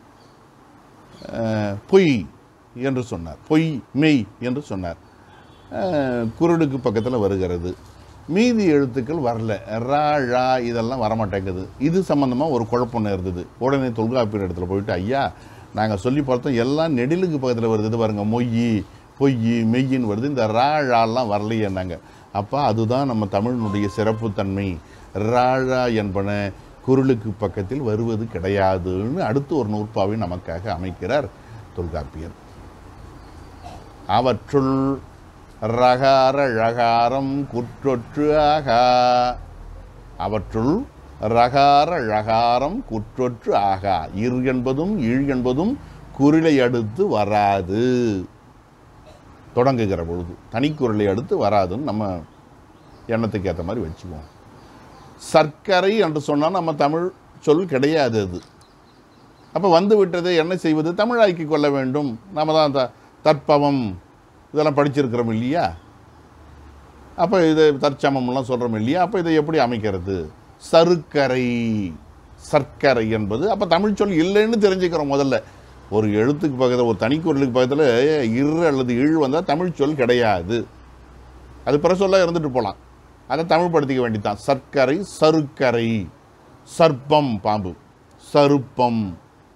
பொய் என்று சொன்னார் பொய் மெய் என்று சொன்னார் அஹ், குருடுக்கு பக்கத்தில் வருகிறது மீதி எழுத்துக்கள் வரல ரா ழா இதெல்லாம் வரமாட்டேங்குது இது சம்மந்தமாக ஒரு குழப்பம் இருந்தது உடனே தொல்காப்பியர் இடத்துல போயிட்டு ஐயா நாங்கள் சொல்லி பார்த்தோம் எல்லாம் நெடிலுக்கு பக்கத்தில் வருது இது பாருங்க மொய் பொய் மெய்யின்னு வருது இந்த ரா ழாலாம் வரலையேன்னாங்க அப்போ அதுதான் நம்ம தமிழினுடைய சிறப்புத்தன்மை ராழா என்பன குரலுக்கு பக்கத்தில் வருவது கிடையாதுன்னு அடுத்து ஒரு நூற்பாவை நமக்காக அமைக்கிறார் தொல்காப்பியர் அவற்றுள் ரகார ழகாரம் குற்றொற்று ஆகா அவற்றுள் ரகார ழகாரம் குற்றொற்று ஆகா இர் என்பதும் இழ் என்பதும் குரிலை அடுத்து வராது தொடங்குகிற பொழுது தனிக்குரலை அடுத்து வராதுன்னு நம்ம எண்ணத்துக்கு ஏற்ற மாதிரி வச்சுக்குவோம் சர்க்கரை என்று சொன்னால் நம்ம தமிழ் சொல் கிடையாது அது அப்போ வந்து விட்டது என்ன செய்வது தமிழாக்கி கொள்ள வேண்டும் நம்ம தான் த தற்பவம் இதெல்லாம் படிச்சிருக்கிறோம் இல்லையா அப்போ இது தற்சமம்லாம் சொல்கிறோம் இல்லையா அப்போ இதை எப்படி அமைக்கிறது சருக்கரை சர்க்கரை என்பது அப்போ தமிழ் சொல் இல்லைன்னு தெரிஞ்சுக்கிறோம் முதல்ல ஒரு எழுத்துக்கு பக்கத்தில் ஒரு தனிக்குரலுக்கு பக்கத்தில் இரு அல்லது இழ் வந்தால் தமிழ் சொல் கிடையாது அது பிற சொல்ல இருந்துட்டு போகலாம் அதை தமிழ் படுத்திக்க வேண்டியதான் சர்க்கரை சருக்கரை சர்ப்பம் பாம்பு சருப்பம்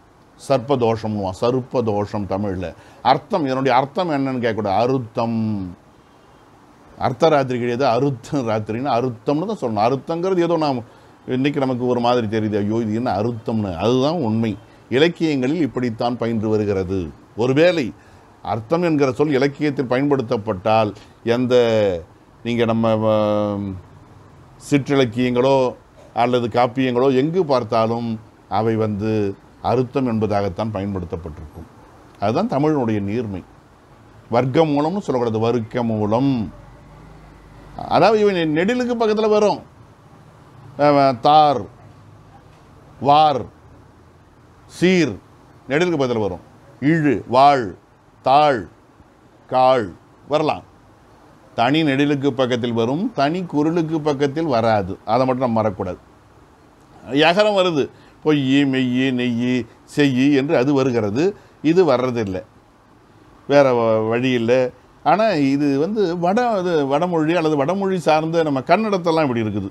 சர்ப்பதோஷம்னுவான் சர்ப்பதோஷம் தமிழில் அர்த்தம் இதனுடைய அர்த்தம் என்னன்னு கேட்கக்கூடாது அருத்தம் அர்த்த ராத்திரி கிடையாது அருத்தம் ராத்திரின்னு அருத்தம்னு தான் சொல்லணும் அருத்தங்கிறது ஏதோ நாம் இன்னைக்கு நமக்கு ஒரு மாதிரி தெரியுது ஐயோ இது என்ன அருத்தம்னு அதுதான் உண்மை இலக்கியங்களில் இப்படித்தான் பயின்று வருகிறது ஒருவேளை அர்த்தம் என்கிற சொல் இலக்கியத்தில் பயன்படுத்தப்பட்டால் எந்த நீங்கள் நம்ம ஆம், சிற்றிலக்கியங்களோ அல்லது காப்பியங்களோ எங்கு பார்த்தாலும் அவை வந்து அருத்தம் என்பதாகத்தான் பயன்படுத்தப்பட்டிருக்கும் அதுதான் தமிழினுடைய நீர்மை வர்க்க மூலம்னு சொல்லக்கூடாது வர்க்க மூலம் அதாவது இவன் நெடிலுக்கு பக்கத்தில் வரும் அஹ், தார் வார் சீர் நெடிலுக்கு பக்கத்தில் வரும் இழு வாழ் தாழ் காள் வரலாம் தனி நெடிலுக்கு பக்கத்தில் வரும் தனி குரலுக்கு பக்கத்தில் வராது அதை மட்டும் நம்ம மறக்கூடாது யகரம் வருது பொய் மெய்யி நெய்யி செய்யி என்று அது வருகிறது இது வர்றதில்லை வேற வ- வழி இல்லை ஆனால் இது வந்து வட இது வடமொழி அல்லது வடமொழி சார்ந்த நம்ம கன்னடத்தெல்லாம் இப்படி இருக்குது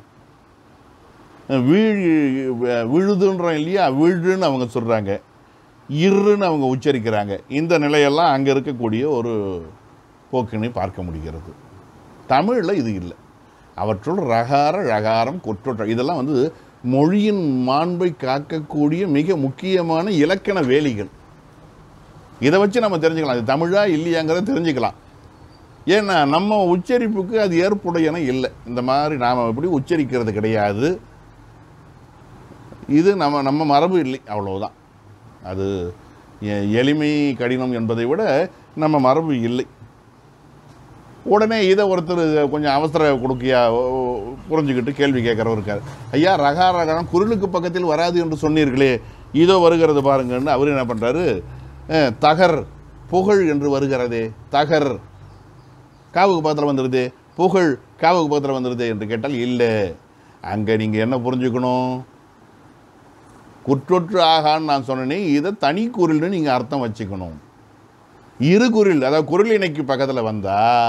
வீழ் விழுதுன்றோம் இல்லையா விழுன்னு அவங்க சொல்கிறாங்க இருன்னு அவங்க உச்சரிக்கிறாங்க இந்த நிலையெல்லாம் அங்கே இருக்கக்கூடிய ஒரு போக்கினை பார்க்க முடிகிறது தமிழில் இது இல்லை அவற்றுள் ரகார ரகாரம் கொற்றொற்ற இதெல்லாம் வந்து மொழியின் மாண்பை காக்கக்கூடிய மிக முக்கியமான இலக்கண வேலிகள் இதை வச்சு நம்ம தெரிஞ்சுக்கலாம் இது தமிழா இல்லையாங்கிறத தெரிஞ்சுக்கலாம் ஏன்னா நம்ம உச்சரிப்புக்கு அது ஏற்புடையன இல்லை இந்த மாதிரி நாம் எப்படி உச்சரிக்கிறது கிடையாது இது நம்ம நம்ம மரபு இல்லை அவ்வளவுதான் அது எ- எளிமை கடினம் என்பதை விட நம்ம மரபு இல்லை உடனே இதை ஒருத்தர் கொஞ்சம் அவசர கொடுக்கியா ஓ- புரிஞ்சுக்கிட்டு கேள்வி கேட்குறவர் இருக்கார் ஐயா ரகா ரகாரம் குரலுக்கு பக்கத்தில் வராது என்று சொன்னீர்களே இதோ வருகிறது பாருங்கன்னு அவர் என்ன பண்ணுறாரு தகர் புகழ் என்று வருகிறதே தகர் காவுக்கு பக்கத்தில் வந்துடுது புகழ் காவுக்கு பக்கத்தில் வந்துடுது என்று கேட்டால் இல்லை அங்கே நீங்கள் என்ன புரிஞ்சுக்கணும் குற்றொற்று ஆகான்னு நான் சொன்னேனே இதை தனி குரில்னு நீங்கள் அர்த்தம் வச்சுக்கணும் இரு குரில் அதாவது குரில் இணைக்கு பக்கத்தில் வந்தால்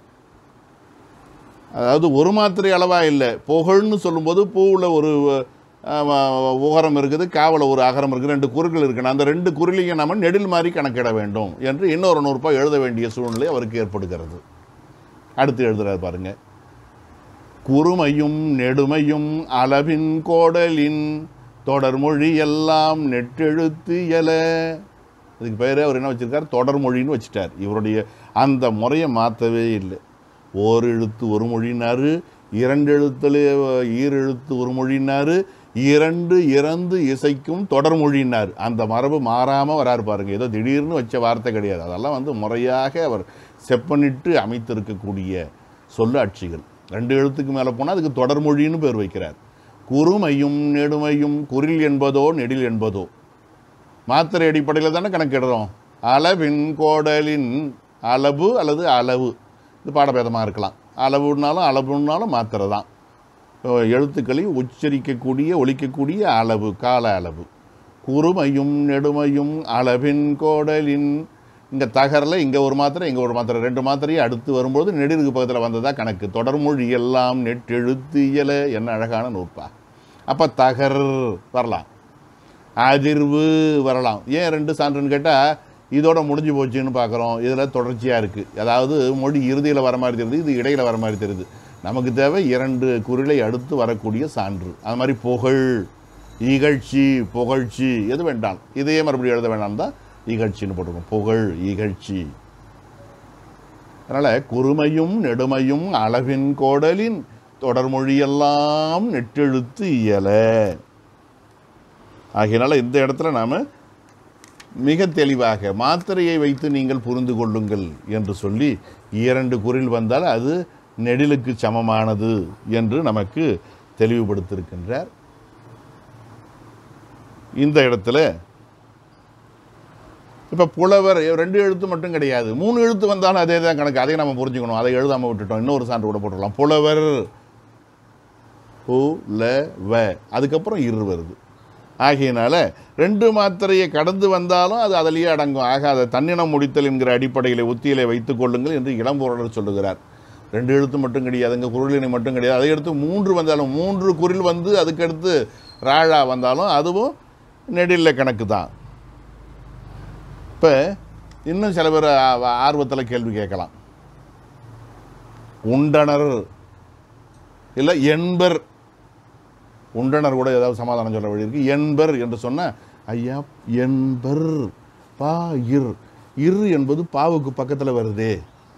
அதாவது ஒரு மாத்திரை அளவாக இல்லை புகழ்னு சொல்லும்போது பூவில் ஒரு அஹ், உகரம் இருக்குது காவல ஒரு அகரம் இருக்குது ரெண்டு குறுகள் இருக்கணும் அந்த ரெண்டு குரிலையும் நம்ம நெடில் மாதிரி கணக்கிட வேண்டும் என்று இன்னொரு நூறுரூபா எழுத வேண்டிய சூழ்நிலை அவருக்கு ஏற்படுகிறது அடுத்து எழுதுறாரு பாருங்க குறுமையும் நெடுமையும் அளவின் கோடலின் தொடர்மொழி எல்லாம் நெட்டெழுத்து இயல அதுக்கு பேரே அவர் என்ன வச்சிருக்கார் தொடர்மொழின்னு வச்சுட்டார் இவருடைய அந்த முறையை மாற்றவே இல்லை ஓர் எழுத்து ஒரு மொழினாரு இரண்டு எழுத்துல ஈர் எழுத்து ஒரு மொழினாரு இரண்டு இறந்து இசைக்கும் தொடர்மொழினார் அந்த மரபு மாறாமல் வராரு பாருங்க ஏதோ திடீர்னு வச்ச வார்த்தை கிடையாது அதெல்லாம் வந்து முறையாக அவர் செப்பனிட்டு அமைத்திருக்கக்கூடிய சொல்லாட்சிகள் ரெண்டு எழுத்துக்கு மேலே போனால் அதுக்கு தொடர்மொழின்னு பேர் வைக்கிறார் குறுமையும் நெடுமையும் குரில் என்பதோ நெடில் என்பதோ மாத்திரை அடிப்படையில் தானே கணக்கிடுறோம் அளவின் கோடலின் அளவு அல்லது அளவு இது பாடபேதமாக இருக்கலாம் அளவுனாலும் அளவுனாலும் மாத்திரை தான் இப்போ எழுத்துக்களை உச்சரிக்கக்கூடிய ஒலிக்கக்கூடிய அளவு கால அளவு குறுமையும் நெடுமையும் அளவின் கோடலின் இங்கே தகரில் இங்கே ஒரு மாத்திரை இங்கே ஒரு மாத்திரை ரெண்டு மாத்திரையை அடுத்து வரும்போது நெடிலுக்கு பக்கத்தில் வந்ததா கணக்கு தொடர்மொழி எல்லாம் நெட்டெழுத்து இயல என்ன அழகான நூற்பா அப்போ தகர் வரலாம் அதிர்வு வரலாம் ஏன் ரெண்டு சான்றுன்னு கேட்டால் இதோட முடிஞ்சு போச்சுன்னு பார்க்குறோம் இதில் தொடர்ச்சியாக இருக்குது அதாவது மொழி இறுதியில் வர மாதிரி தெரியுது இது இடையில வர மாதிரி தெரியுது நமக்கு தேவை இரண்டு குரிலை அடுத்து வரக்கூடிய சான்று அது மாதிரி புகழ் இகழ்ச்சி புகழ்ச்சி எது வேண்டாம் இதையே மறுபடியும் எழுத வேண்டாம் தான் இகழ்ச்சின்னு போட்டிருக்கோம் புகழ் இகழ்ச்சி அதனால் குறுமையும் நெடுமையும் அளவின் கோடலின் தொடர்மொழியெல்லாம் நெட்டெழுத்து இயல ஆகையினால இந்த இடத்துல நாம் மிக தெளிவாக மாத்திரையை வைத்து நீங்கள் புரிந்து கொள்ளுங்கள் என்று சொல்லி இரண்டு குரில் வந்தால் அது நெடிலுக்கு சமமானது என்று நமக்கு தெளிவுபடுத்தியிருக்கின்றார் இந்த இடத்துல இப்போ புலவர் ரெண்டு எழுத்து மட்டும் கிடையாது மூணு எழுத்து வந்தாலும் அதே தான் கணக்கு அதையும் நம்ம புரிஞ்சுக்கணும் அதை எழுதாமல் விட்டுட்டோம் இன்னொரு சான்று கூட போட்டுடலாம் புலவர் பு ல வ அதுக்கப்புறம் இரு வருது ஆகையினால ரெண்டு மாத்திரையை கடந்து வந்தாலும் அது அதிலேயே அடங்கும் ஆக அதை தன்னினம் முடித்தல் என்கிற அடிப்படையில் உத்தியிலே வைத்துக் கொள்ளுங்கள் என்று இளம்பொருளர் சொல்லுகிறார் ரெண்டு எழுத்து மட்டும் கிடையாது அங்கே குரலினை மட்டும் கிடையாது அதை எடுத்து மூன்று வந்தாலும் மூன்று குரில் வந்து அதுக்கடுத்து ராழா வந்தாலும் அதுவும் நெடில்ல கணக்கு தான் இப்போ இன்னும் சில பேர் ஆர்வத்தில் கேள்வி கேட்கலாம் உண்டனர் இல்லை என்பர் உண்டனர் கூட ஏதாவது சமாதானம் சொல்ல வழி இருக்கு என்பர் என்று சொன்ன ஐயா என்பர் பா இர் இர் என்பது பாவுக்கு பக்கத்தில் வருதே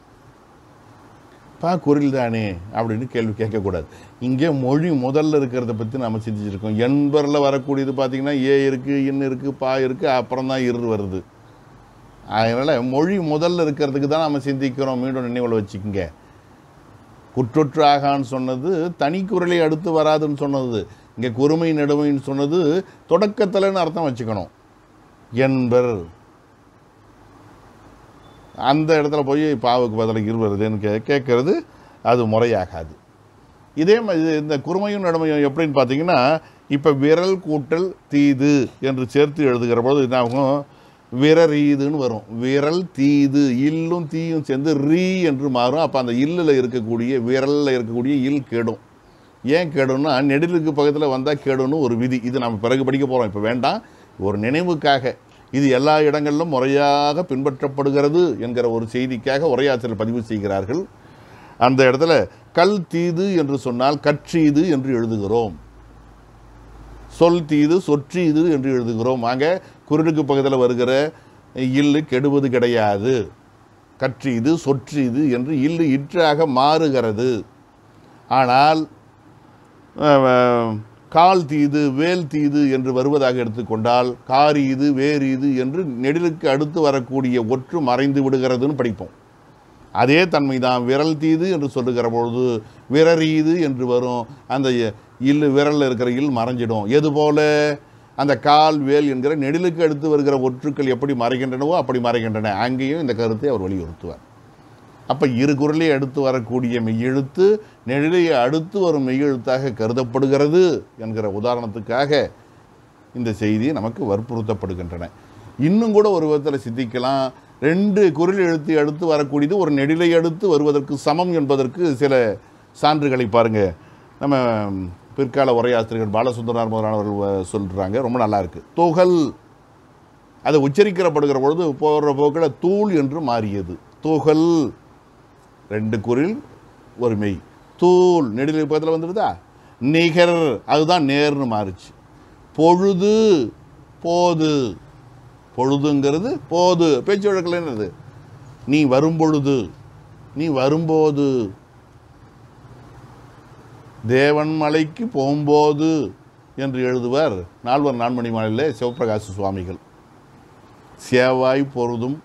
பா குரில் தானே அப்படின்னு கேள்வி கேட்கக்கூடாது இங்கே மொழி முதல்ல இருக்கிறத பற்றி நம்ம சிந்திச்சிருக்கோம் எண்பரில் வரக்கூடியது பார்த்தீங்கன்னா ஏ இருக்குது இன் இருக்குது பா இருக்குது அப்புறம் தான் இர் வருது அதனால் மொழி முதல்ல இருக்கிறதுக்கு தான் நம்ம சிந்திக்கிறோம் மீண்டும் நினைவில் வச்சுக்கோங்க குற்றொற்று ஆகான்னு சொன்னது தனி குரலை அடுத்து வராதுன்னு சொன்னது இங்கே குறுமை நெடுமைன்னு சொன்னது தொடக்கத்தில்னு அர்த்தம் வச்சுக்கணும் என்பர் அந்த இடத்துல போய் பாவுக்கு பதிலாக இரு வருதுன்னு கே கேட்கறது அது முறையாகாது இதே மாதிரி இந்த குறுமையும் நடுமையும் எப்படின்னு பார்த்தீங்கன்னா இப்போ விரல் கூட்டல் தீது என்று சேர்த்து எழுதுகிற பொழுது என்ன ஆகும் விரரீதுன்னு வரும் விரல் தீது இல்லும் தீயும் சேர்ந்து ரீ என்று மாறும் அப்போ அந்த இல்லில் இருக்கக்கூடிய விரலில் இருக்கக்கூடிய இல் கெடும் ஏன் கெடும்னா நெடிலுக்கு பக்கத்தில் வந்தால் கெடும்னு ஒரு விதி இது நம்ம பிறகு படிக்க போகிறோம் இப்போ வேண்டாம் ஒரு நினைவுக்காக இது எல்லா இடங்களிலும் முறையாக பின்பற்றப்படுகிறது என்கிற ஒரு செய்திக்காக உரையாற்றல் பதிவு செய்கிறார்கள் அந்த இடத்துல கல் தீது என்று சொன்னால் கற்றீது என்று எழுதுகிறோம் சொல் தீது சொற்றீது என்று எழுதுகிறோம் ஆக குரலுக்கு பக்கத்தில் வருகிற இல்லு கெடுவது கிடையாது கற்றீது சொற்றீது என்று இல்லு இற்றாக மாறுகிறது ஆனால் அஹ், கால் தீது வேல் தீது என்று வருவதாக எடுத்துக்கொண்டால் காரீது வேரீது என்று நெடிலுக்கு அடுத்து வரக்கூடிய ஒற்று மறைந்து விடுகிறதுன்னு படிப்போம் அதே தன்மை தான் விரல் தீது என்று சொல்லுகிற பொழுது விரரீது என்று வரும் அந்த இல் விரலில் இருக்கிற இல் மறைஞ்சிடும் எது போல அந்த கால் வேல் என்கிற நெடிலுக்கு அடுத்து வருகிற ஒற்றுக்கள் எப்படி மறைகின்றனவோ அப்படி மறைகின்றன அங்கேயும் இந்த கருத்தை அவர் வலியுறுத்துவார் அப்போ இரு குரலை அடுத்து வரக்கூடிய மெய்யெழுத்து நெழிலையை அடுத்து வரும் மெய்யெழுத்தாக கருதப்படுகிறது என்கிற உதாரணத்துக்காக இந்த செய்தி நமக்கு வற்புறுத்தப்படுகின்றன இன்னும் கூட ஒரு விதத்தில் சிந்திக்கலாம் ரெண்டு குரல் எழுத்து அடுத்து வரக்கூடியது ஒரு நெடிலை அடுத்து வருவதற்கு சமம் என்பதற்கு சில சான்றுகளை பாருங்க நம்ம பிற்கால உரையாசிரியர்கள் பாலசுந்தரனார் முதலானவர்கள் வ- சொல்றாங்க ரொம்ப நல்லா இருக்கு துகள் அது உச்சரிக்கப்படுகிற பொழுது போகிற போக்கில் தூள் என்று மாறியது துகள் ரெண்டு குரில் ஒரு மெய் தூள் நெடிலை பக்கத்தில் வந்துடுதா நிகர் அதுதான் நேர்னு மாறுச்சு பொழுது போது பொழுதுங்கிறது போது பேச்சு வழக்கில் என்னது நீ வரும்பொழுது நீ வரும்போது தேவன் மலைக்கு போகும்போது என்று எழுதுவார் நால்வர் நான்மணி மாலையிலே சிவபிரகாச சுவாமிகள் சேவாய் பொருதும்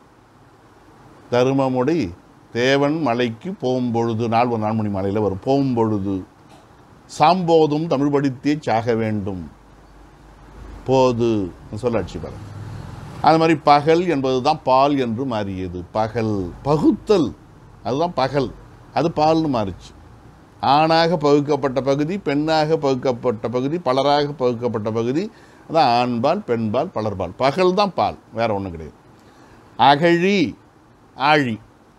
தருமமுடி தேவன் மலைக்கு போகும்பொழுது நால்வர் நான்மணி மாலையில் வரும் போகும்பொழுது சாம்போதும் தமிழ் படித்தே சாக வேண்டும் போது சொல்லாட்சி பாருங்க அது மாதிரி பகல் என்பது தான் பால் என்று மாறியது பகல் பகுத்தல் அதுதான் பகல் அது பால்னு மாறிச்சு ஆணாக பகுக்கப்பட்ட பகுதி பெண்ணாக பகுக்கப்பட்ட பகுதி பலராக பகுக்கப்பட்ட பகுதி அதான் ஆண்பால் பெண்பால் பலர்பால் பகல் தான் பால் வேற ஒன்றும் கிடையாது அகழி ஆழி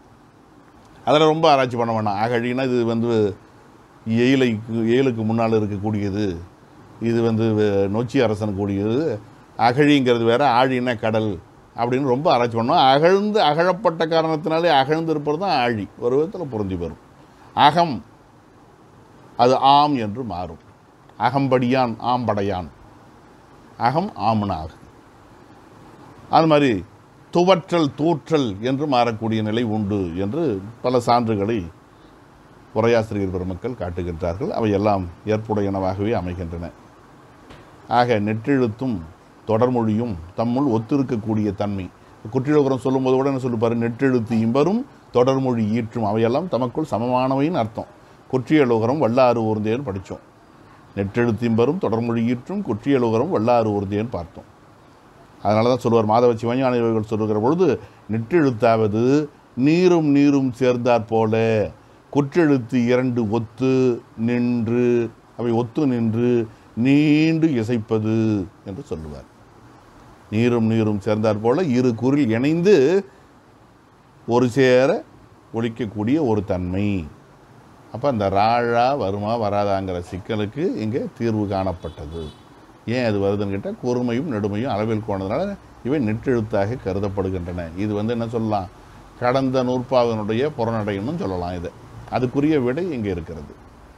அதில் ரொம்ப ஆராய்ச்சி பண்ண வேணாம் அகழின்னா இது வந்து எயிலைக்கு எயிலுக்கு முன்னால் இருக்கக்கூடியது இது வந்து வ- நொச்சி அரசனுக்கு கூடியது அகழிங்கிறது வேற ஆழின்னா கடல் அப்படின்னு ரொம்ப ஆராய்ச்சி பண்ணோம் அகழ்ந்து அகழப்பட்ட காரணத்தினாலே அகழ்ந்து இருப்பது தான் ஆழி ஒரு விதத்தில் பொருந்தி வரும் அகம் அது ஆம் என்று மாறும் அகம்படியான் ஆம்படையான் அகம் ஆமனாக அது மாதிரி துவற்றல் தூற்றல் என்று மாறக்கூடிய நிலை உண்டு என்று பல சான்றுகளை உரையாசிரியர் பெருமக்கள் காட்டுகின்றார்கள் அவையெல்லாம் ஏற்புடையனவாகவே அமைகின்றன ஆக நெட்டெழுத்தும் தொடர்மொழியும் தம்முள் ஒத்திருக்கக்கூடிய தன்மை குற்றிலோகரம் சொல்லும்போது கூட என்ன சொல்லுப்பாரு நெட்டெழுத்து இம்பரும் தொடர்மொழி ஈற்றும் அவையெல்லாம் தமக்குள் சமமானவைன்னு அர்த்தம் குற்றியலோகரம் வல்லாறு ஊர்ந்தேன்னு படித்தோம் நெட்டெழுத்து இம்பரும் தொடர்மொழி ஈற்றும் குற்றியலோகரம் வல்லாறு ஊர்ந்தேன்னு பார்த்தோம் அதனால தான் சொல்லுவார் மாதவ சிவஞான இவர்கள் சொல்லுகிற பொழுது நெட்டெழுத்தாவது நீரும் நீரும் சேர்ந்தாற் போல குற்றெழுத்து இரண்டு ஒத்து நின்று அவை ஒத்து நின்று நீண்டு இசைப்பது என்று சொல்லுவார் நீரும் நீரும் சேர்ந்தாற் போல இரு குரில் இணைந்து ஒரு சேர ஒழிக்கக்கூடிய ஒரு தன்மை அப்போ அந்த ராழா வருமா வராதாங்கிற சிக்கலுக்கு இங்கே தீர்வு காணப்பட்டது ஏன் அது வருதுன்னு கேட்டால் குறுமையும் நெடுமையும் அளவில் போனதுனால இவை நெட்டெழுத்தாக கருதப்படுகின்றன இது வந்து என்ன சொல்லலாம் கடந்த நூற்பாவினுடைய புறநடைன்னு சொல்லலாம் இதை அதுக்குரிய விடை இங்கே இருக்கிறது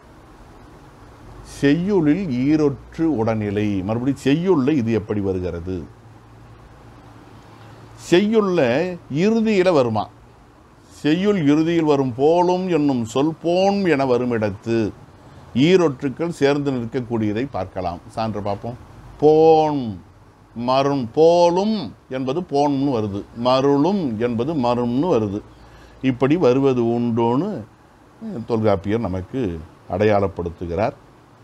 செய்யுளில் ஈரொற்று உடனிலை மறுபடியும் செய்யுள்ள இது எப்படி வருகிறது செய்யுள்ள இறுதியில் வருமா செய்யுள் இறுதியில் வரும் போலும் என்னும் சொல் போன் என வரும் இடத்து ஈரொற்றுக்கள் சேர்ந்து நிற்கக்கூடியதை பார்க்கலாம் சான்று பார்ப்போம் போன் மரும் போலும் என்பது போன்னு வருது மருளும் என்பது மரும்னு வருது இப்படி வருவது உண்டோன்னு தொல்காப்பியர் நமக்கு அடையாளப்படுத்துகிறார்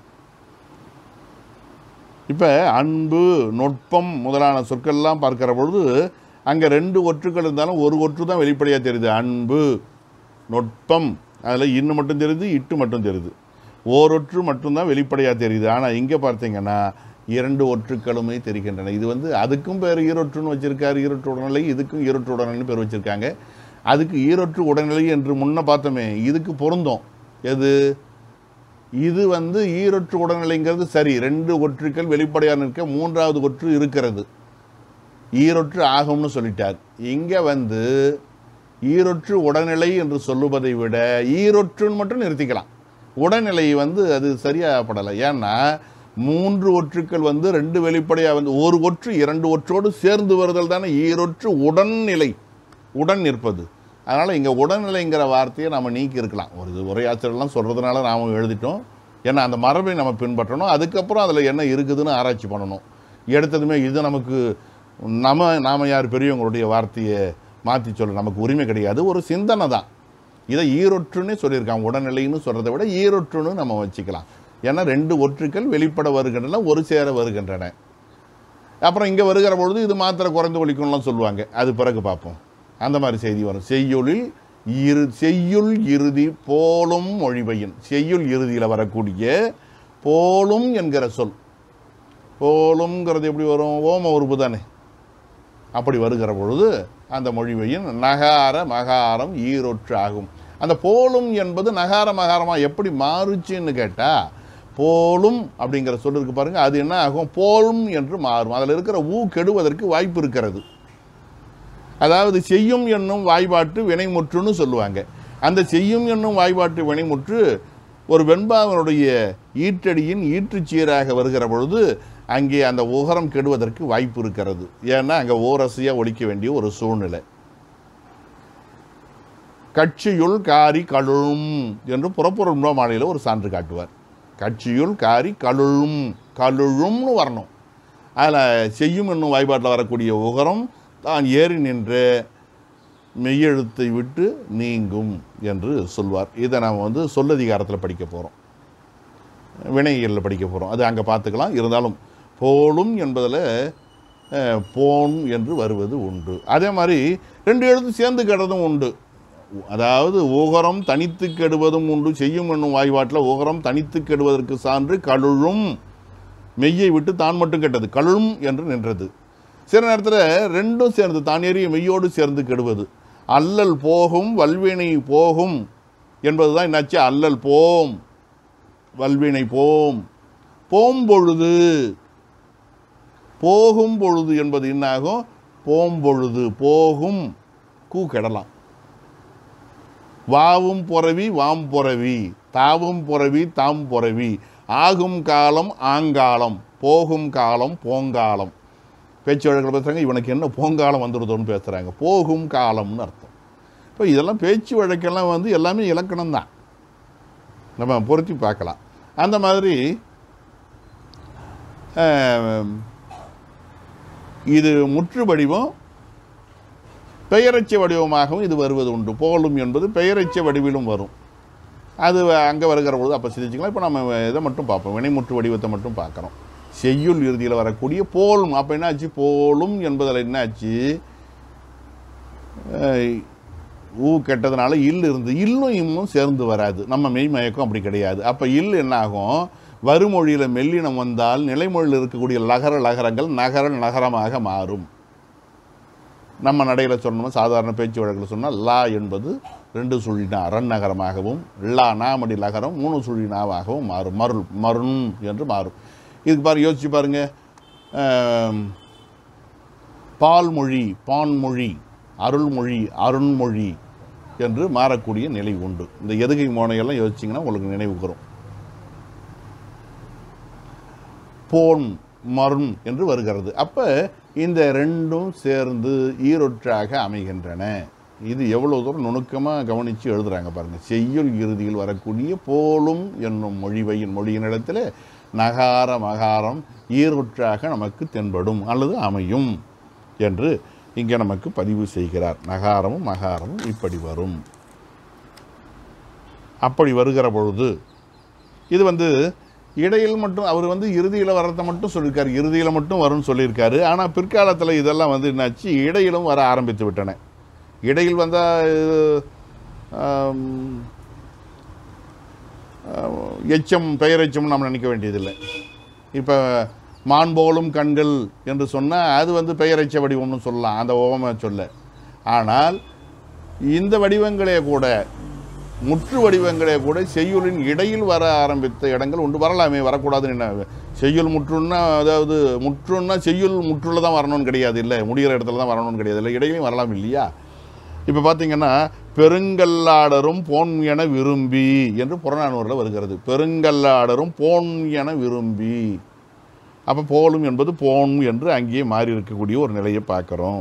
இப்போ அன்பு நுட்பம் முதலான சொற்கள்லாம் பார்க்கிற பொழுது அங்கே ரெண்டு ஒற்றுக்கள் இருந்தாலும் ஒரு ஒற்று தான் வெளிப்படையாக தெரியுது அன்பு நுட்பம் அதில் இன்னு மட்டும் தெரியுது இட்டு மட்டும் தெரியுது ஓரொற்று மட்டும்தான் வெளிப்படையாக தெரியுது ஆனால் இங்கே பார்த்தீங்கன்னா இரண்டு ஒற்றுக்களுமே தெரிகின்றன இது வந்து அதுக்கும் பேர் ஈரொற்றுன்னு வச்சிருக்காரு ஈரொற்று உடல்நிலை இதுக்கும் ஈரொற்று உடல்நிலைன்னு பேர் வச்சிருக்காங்க அதுக்கு ஈரொற்று உடல்நிலை என்று முன்ன பார்த்தோமே இதுக்கு பொருந்தும் எது இது வந்து ஈரொற்று உடல்நிலைங்கிறது சரி ரெண்டு ஒற்றுக்கள் வெளிப்படையாக நிற்க மூன்றாவது ஒற்று இருக்கிறது ஈரொற்று ஆகும்னு சொல்லிட்டார் இங்கே வந்து ஈரொற்று உடல்நிலை என்று சொல்லுவதை விட ஈரொற்றுன்னு மட்டும் நிறுத்திக்கலாம் உடல்நிலை வந்து அது சரியாகப்படலை ஏன்னா மூன்று ஒற்றுக்கள் வந்து ரெண்டு வெளிப்படையாக வந்து ஒரு ஒற்று இரண்டு ஒற்றோடு சேர்ந்து வருதல் தானே ஈரொற்று உடன்நிலை உடன் நிற்பது அதனால் இங்கே உடல்நிலைங்கிற வார்த்தையை நம்ம நீக்கி இருக்கலாம் ஒரு இது உரையாற்றலாம் சொல்கிறதுனால நாம் எழுதிட்டோம் ஏன்னா அந்த மரபை நம்ம பின்பற்றணும் அதுக்கப்புறம் அதில் என்ன இருக்குதுன்னு ஆராய்ச்சி பண்ணணும் எடுத்ததுமே இது நமக்கு நம்ம நாம யார் பெரியவங்களுடைய வார்த்தையை மாற்றி சொல்ல நமக்கு உரிமை கிடையாது ஒரு சிந்தனை தான் இதை ஈரொற்றுன்னே சொல்லியிருக்காங்க உடல்நிலைன்னு சொல்கிறத விட ஈரொற்றுன்னு நம்ம வச்சுக்கலாம் ஏன்னா ரெண்டு ஒற்றுக்கள் வெளிப்பட வருகின்றன ஒரு சேர வருகின்றன அப்புறம் இங்கே வருகிற பொழுது இது மாத்திரை குறைந்து ஒழிக்கும்லாம் சொல்லுவாங்க அது பிறகு பார்ப்போம் அந்த மாதிரி செய்தி வரும் செய்யுளில் இரு செய்யுள் இறுதி போலும் மொழிபையின் செய்யுள் இறுதியில் வரக்கூடிய போலும் என்கிற சொல் போலும்ங்கிறது எப்படி வரும் ஓம உறுப்பு தானே அப்படி வருகிற பொழுது அந்த மொழிபையின் நகார மகாரம் ஈரொற்று ஆகும் அந்த போலும் என்பது நகார மகாரமாக எப்படி மாறுச்சுன்னு கேட்டால் போலும் அப்படிங்கிற சொல் இருக்கு பாருங்க அது என்ன ஆகும் போலும் என்று மாறும் அதில் இருக்கிற ஊ கெடுவதற்கு வாய்ப்பு இருக்கிறது அதாவது செய்யும் என்னும் வாய்பாட்டு வினைமுற்றுன்னு சொல்லுவாங்க அந்த செய்யும் என்னும் வாய்பாட்டு வினைமுற்று ஒரு வெண்பாவனுடைய ஈற்றடியின் ஈற்றுச் சீராக வருகிற பொழுது அங்கே அந்த உகரம் கெடுவதற்கு வாய்ப்பு இருக்கிறது ஏன்னா அங்கே ஓரசையாக ஒழிக்க வேண்டிய ஒரு சூழ்நிலை கட்சியுள் காரி கழுழும் என்று புறப்பொருள் மாலையில் ஒரு சான்று காட்டுவார் கட்சியுள் காரி கழுழும் கழுழும்னு வரணும் அதில் செய்யும் என்னும் வாய்பாட்டில் வரக்கூடிய உகரம் தான் ஏறி நின்று மெய்யெழுத்தை விட்டு நீங்கும் என்று சொல்வார் இதை நாம் வந்து சொல்லதிகாரத்தில் படிக்க போகிறோம் வினைகளில் படிக்க போகிறோம் அது அங்கே பார்த்துக்கலாம் இருந்தாலும் போலும் என்பதில் அஹ், போன் என்று வருவது உண்டு அதே மாதிரி ரெண்டு எழுத்து சேர்ந்து கெடுறதும் உண்டு அதாவது ஊகரம் தனித்து கெடுவதும் உண்டு செய்யும் என்னும் வாய்வாட்டில் ஊகரம் தனித்து கெடுவதற்கு சான்று கழுழும் மெய்யை விட்டு தான் மட்டும் கெட்டது கழும் என்று நின்றது சில நேரத்தில் ரெண்டும் சேர்ந்து தான் ஏறிய மெய்யோடு சேர்ந்து கெடுவது அல்லல் போகும் வல்வினை போகும் என்பது தான் என்னாச்சு அல்லல் போம் வல்வினை போம் போம் பொழுது போகும் பொழுது என்பது என்னாகும் போம் பொழுது போகும் கூ கெடலாம் வாவும் பொறவி வாம் பொறவி தாவும் பொறவி தாம் பொறவி ஆகும் காலம் ஆங்காலம் போகும் காலம் போங்காலம் பேச்சு வழக்கில் பேசுகிறாங்க இவனுக்கு என்ன போங்காலம் வந்துடுதோன்னு பேசுகிறாங்க போகும் காலம்னு அர்த்தம் இப்போ இதெல்லாம் பேச்சு வழக்கெல்லாம் வந்து எல்லாமே இலக்கணம் தான் நம்ம பொருத்தி பார்க்கலாம் அந்த மாதிரி ஆம், இது முற்று வடிவம் பெயரச்ச வடிவமாகவும் இது வருவது உண்டு போலும் என்பது பெயரச்ச வடிவிலும் வரும் அது அங்கே வருகிற பொழுது அப்போ சிந்திச்சுக்கலாம் இப்போ நம்ம இதை மட்டும் பார்ப்போம் வினைமுற்று வடிவத்தை மட்டும் பார்க்குறோம் செய்யுள் இறுதியில் வரக்கூடிய போலும் அப்போ என்னாச்சு போலும் என்பதில் என்னாச்சு அஹ், ஊ கெட்டதுனால இல் இருந்து இல்லும் இம்மும் சேர்ந்து வராது நம்ம மெய்மயக்கம் அப்படி கிடையாது அப்போ இல் என்னாகும் வருமொழியில் மெல்லினம் வந்தால் நிலைமொழியில் இருக்கக்கூடிய லகர லகரங்கள் நகர நகரமாக மாறும் நம்ம நடையில் சொன்னோம் சாதாரண பேச்சு வழக்கில் சொன்னால் லா என்பது ரெண்டு சுழினா ரன்னகரமாகவும் லா நாமடி லகரம் மூணு சுழினாவாகவும் மாறும் மருள் மருண் என்று மாறும் இதுக்கு பாரு யோசிச்சு பாருங்க ஆம், பால்மொழி பான்மொழி அருள்மொழி அருண்மொழி என்று மாறக்கூடிய நிலை உண்டு இந்த எதுகை மோனையெல்லாம் யோசிச்சிங்கன்னா உங்களுக்கு நினைவுக்கு வரும் போன் மருண் என்று வருகிறது அப்போ இந்த ரெண்டும் சேர்ந்து ஈரொற்றாக அமைகின்றன இது எவ்வளோ தூரம் நுணுக்கமாக கவனித்து எழுதுறாங்க பாருங்கள் செய்யுள் இறுதியில் வரக்கூடிய போலும் என்னும் மொழிவையின் மொழியினிடத்தில் நகார மகாரம் ஈரொற்றாக நமக்கு தென்படும் அல்லது அமையும் என்று இங்கே நமக்கு பதிவு செய்கிறார் நகாரமும் மகாரமும் இப்படி வரும் அப்படி வருகிற பொழுது இது வந்து இடையில் மட்டும் அவர் வந்து இறுதியில் வர்றதை மட்டும் சொல்லியிருக்காரு இறுதியில் மட்டும் வரும்னு சொல்லியிருக்காரு ஆனால் பிற்காலத்தில் இதெல்லாம் வந்து என்னாச்சு இடையிலும் வர ஆரம்பித்து விட்டன இடையில் வந்தால் எச்சம் பெயரெச்சம் நம்ம நினைக்க வேண்டியதில்லை இப்போ மான் போலும் கண்கள் என்று சொன்னால் அது வந்து பெயரெச்ச வடிவம்னு சொல்லலாம் அந்த ஓம சொல்ல ஆனால் இந்த வடிவங்களே கூட முற்று வடிவங்களே கூட செய்யுளின் இடையில் வர ஆரம்பித்த இடங்கள் உண்டு வரலாமே வரக்கூடாதுன்னு என்ன செய்யுள் முற்றுன்னா அதாவது முற்றுன்னா செய்யுள் முற்றுல தான் வரணும்னு கிடையாது இல்லை முடிகிற இடத்துல தான் வரணும்னு கிடையாது இல்லை இடையிலையும் வரலாம் இல்லையா இப்போ பார்த்தீங்கன்னா பெருங்கல்லாடரும் போன் என விரும்பி என்று புறநானூரில் வருகிறது பெருங்கல்லாடரும் போன் என விரும்பி அப்போ போலும் என்பது போன் என்று அங்கேயே மாறி இருக்கக்கூடிய ஒரு நிலையை பார்க்குறோம்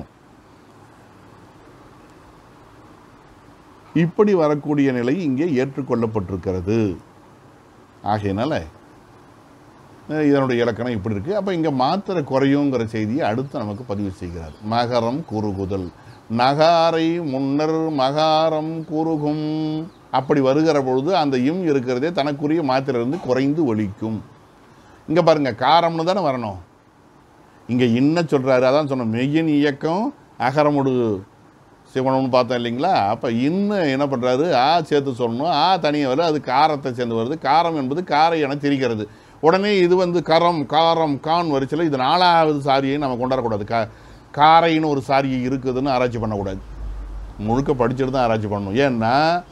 இப்படி வரக்கூடிய நிலை இங்கே ஏற்றுக்கொள்ளப்பட்டிருக்கிறது ஆகையினால அஹ், இதனுடைய இலக்கணம் இப்படி இருக்குது அப்போ இங்கே மாத்திரை குறையுங்கிற செய்தியை அடுத்து நமக்கு பதிவு செய்கிறார் மகரம் குறுகுதல் நகாரை முன்னர் மகாரம் குறுகும் அப்படி வருகிற பொழுது அந்த இம் இருக்கிறதே தனக்குரிய மாத்திரையிலிருந்து குறைந்து ஒலிக்கும் இங்கே பாருங்க காரம்னு தானே வரணும் இங்கே இன்ன சொல்கிறாரு அதான் சொன்ன மெய்யின் இயக்கம் அகரமுடு சிவனம்னு பார்த்தோம் இல்லைங்களா அப்போ இன்னும் என்ன பண்ணுறாரு ஆ சேர்த்து சொல்லணும் ஆ தனியாக வருது அது காரத்தை சேர்ந்து வருது காரம் என்பது காரை என திரிகிறது உடனே இது வந்து கரம் காரம் கான் வரிசையில் இது நாலாவது சாரியை நம்ம கொண்டாடக்கூடாது கா காரைன்னு ஒரு சாரியை இருக்குதுன்னு ஆராய்ச்சி பண்ணக்கூடாது முழுக்க படிச்சுட்டு தான் ஆராய்ச்சி பண்ணணும் ஏன்னா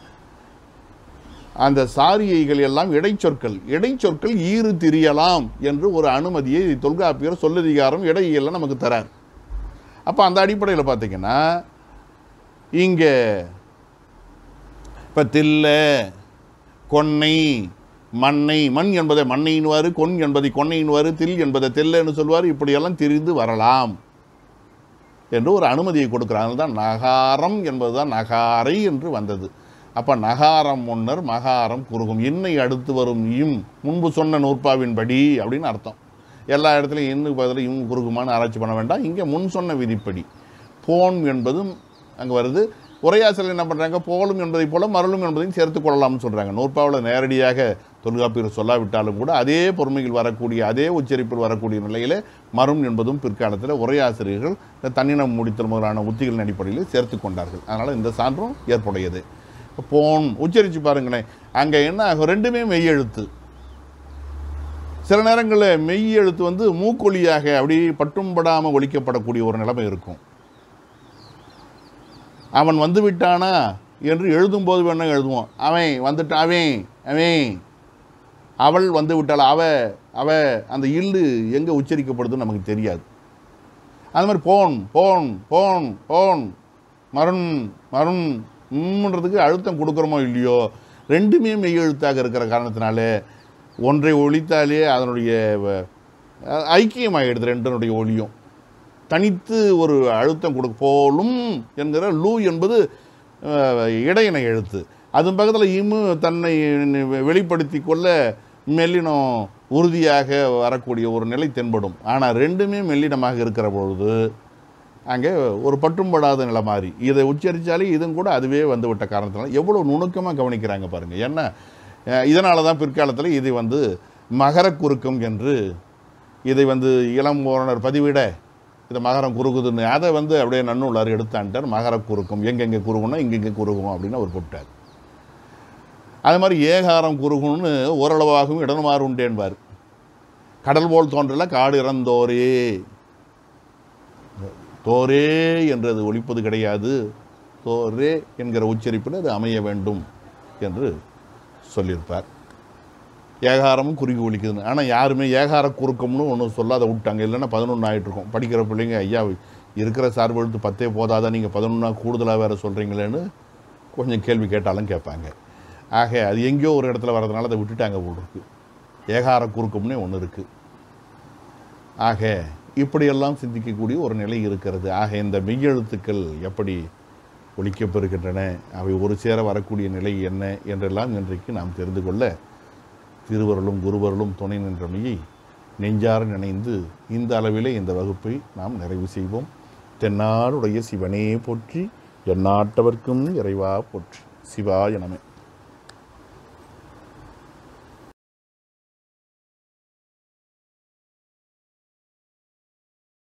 அந்த சாரியைகள் எல்லாம் இடைச்சொற்கள் இடைச்சொற்கள் ஈறு திரியலாம் என்று ஒரு அனுமதியை தொல்காப்பியர் சொல்லதிகாரம் இடையில நமக்கு தரார் அப்போ அந்த அடிப்படையில் பார்த்தீங்கன்னா இங்கே இப்போ தில்லை கொன்னை மண்ணை மண் என்பதை மண்ணையின்வாரு கொன் என்பதை கொன்னையின்வாரு தில் என்பதை தெல்லைன்னு சொல்வார் இப்படியெல்லாம் திரிந்து வரலாம் என்று ஒரு அனுமதியை கொடுக்குறாங்க தான் நகாரம் என்பதுதான் நகாரை என்று வந்தது அப்போ நகாரம் முன்னர் மகாரம் குறுகும் இன்னை அடுத்து வரும் இம் முன்பு சொன்ன நூற்பாவின்படி அப்படின்னு அர்த்தம் எல்லா இடத்துலையும் இன்னுக்கு பதில் இம் குறுகுமான்னு ஆராய்ச்சி பண்ண வேண்டாம் இங்கே முன் சொன்ன விதிப்படி போன் என்பதும் அங்கே வருது உரையாசல் என்ன பண்ணுறாங்க போலும் என்பதை போல மருளும் என்பதையும் சேர்த்து கொள்ளலாம்னு சொல்கிறாங்க நூற்பாவில் நேரடியாக தொல்காப்பியர் சொல்லாவிட்டாலும் கூட அதே பொறுமையில் வரக்கூடிய அதே உச்சரிப்பில் வரக்கூடிய நிலையிலே மரும் என்பதும் பிற்காலத்தில் உரையாசிரியர்கள் இந்த தன்னினம் முடித்தல் முதலான உத்திகளின் அடிப்படையில் சேர்த்து கொண்டார்கள் அதனால் இந்த சான்றும் ஏற்புடையது போன் உச்சரித்து பாருங்களேன் அங்கே என்ன ஆகும் ரெண்டுமே மெய்யெழுத்து சில நேரங்களில் மெய் எழுத்து வந்து மூக்கொலியாக அப்படி பட்டும்படாமல் ஒலிக்கப்படக்கூடிய ஒரு நிலைமை இருக்கும் அவன் வந்து விட்டானா என்று எழுதும்போது வேணா எழுதுவோம் அவன் வந்துட்டான் அவன் அவன் அவள் வந்து விட்டாள் அவ அவ அந்த இல்லு எங்கே உச்சரிக்கப்படுதுன்னு நமக்கு தெரியாது அது மாதிரி போன் போன் போன் போன் மருண் மருண் ம்ன்றதுக்கு அழுத்தம் கொடுக்குறோமோ இல்லையோ ரெண்டுமே மெய் எழுத்தாக இருக்கிற காரணத்தினால ஒன்றை ஒழித்தாலே அதனுடைய வ- அ- ஐக்கியமாயிடுது ரெண்டனுடைய ஒளியும் தனித்து ஒரு அழுத்தம் கொடுக்க போலும் என்கிற லூ என்பது அஹ், இடையின எழுத்து அதன் பக்கத்தில் இமு தன்னை வெளிப்படுத்தி கொள்ள மெல்லினம் உறுதியாக வரக்கூடிய ஒரு நிலை தென்படும் ஆனால் ரெண்டுமே மெல்லினமாக இருக்கிற பொழுது அங்கே ஒரு பட்டும்படாத நிலை மாதிரி இதை உச்சரித்தாலே இதுவும் கூட அதுவே வந்து விட்ட காரணத்தினால எவ்வளோ நுணுக்கமாக கவனிக்கிறாங்க பாருங்கள் ஏன்னா இதனால தான் பிற்காலத்தில் இதை வந்து மகரக் குறுக்கம் என்று இதை வந்து இளம்போரணர் பதிவிட இது மகரம் குறுகுதுன்னு அதை வந்து அப்படியே நன்னூலார் எடுத்தான்ட்டார் மகரக் குறுக்கும் எங்கெங்கே குறுகும்னா இங்கெங்கே குறுகும் அப்படின்னு அவர் போட்டார் அது மாதிரி ஏகாரம் குறுகும்னு ஓரளவாகவும் இடனுமாறு உண்டேன்பார் கடல் போல் தோன்றல காடு இறந்தோரே தோரே என்றது ஒலிப்பது கிடையாது தோரே என்கிற உச்சரிப்பில் அது அமைய வேண்டும் என்று சொல்லியிருப்பார் ஏகாரமும் குறுகி ஒலிக்குதுன்னு ஆனால் யாருமே ஏகார குறுக்கம்னு ஒன்று சொல்லாத விட்டாங்க இல்லைன்னா பதினொன்று ஆகிட்டு இருக்கும் படிக்கிற பிள்ளைங்க ஐயா இருக்கிற சார்பு எழுத்து பத்தே போதாதான் நீங்கள் பதினொன்றா கூடுதலாக வேறு சொல்கிறீங்களேன்னு கொஞ்சம் கேள்வி கேட்டாலும் கேட்பாங்க ஆக அது எங்கேயோ ஒரு இடத்துல வர்றதுனால அதை விட்டுட்டாங்க போல் இருக்கு ஏகார குறுக்கம்னே ஒன்று இருக்குது ஆக இப்படியெல்லாம் சிந்திக்கக்கூடிய ஒரு நிலை இருக்கிறது ஆக இந்த மெய்யெழுத்துக்கள் எப்படி ஒழிக்கப்பெறுகின்றன அவை ஒரு சேர வரக்கூடிய நிலை என்ன என்றெல்லாம் இன்றைக்கு நாம் தெரிந்து கொள்ள திருவருளும் குருவருளும் துணை நின்றமையை நெஞ்சார நினைந்து இந்த அளவிலே இந்த வகுப்பை நாம் நிறைவு செய்வோம் தென்னாடுடைய சிவனே போற்றி எந்நாட்டவர்க்கும் இறைவா போற்றி சிவாய நமே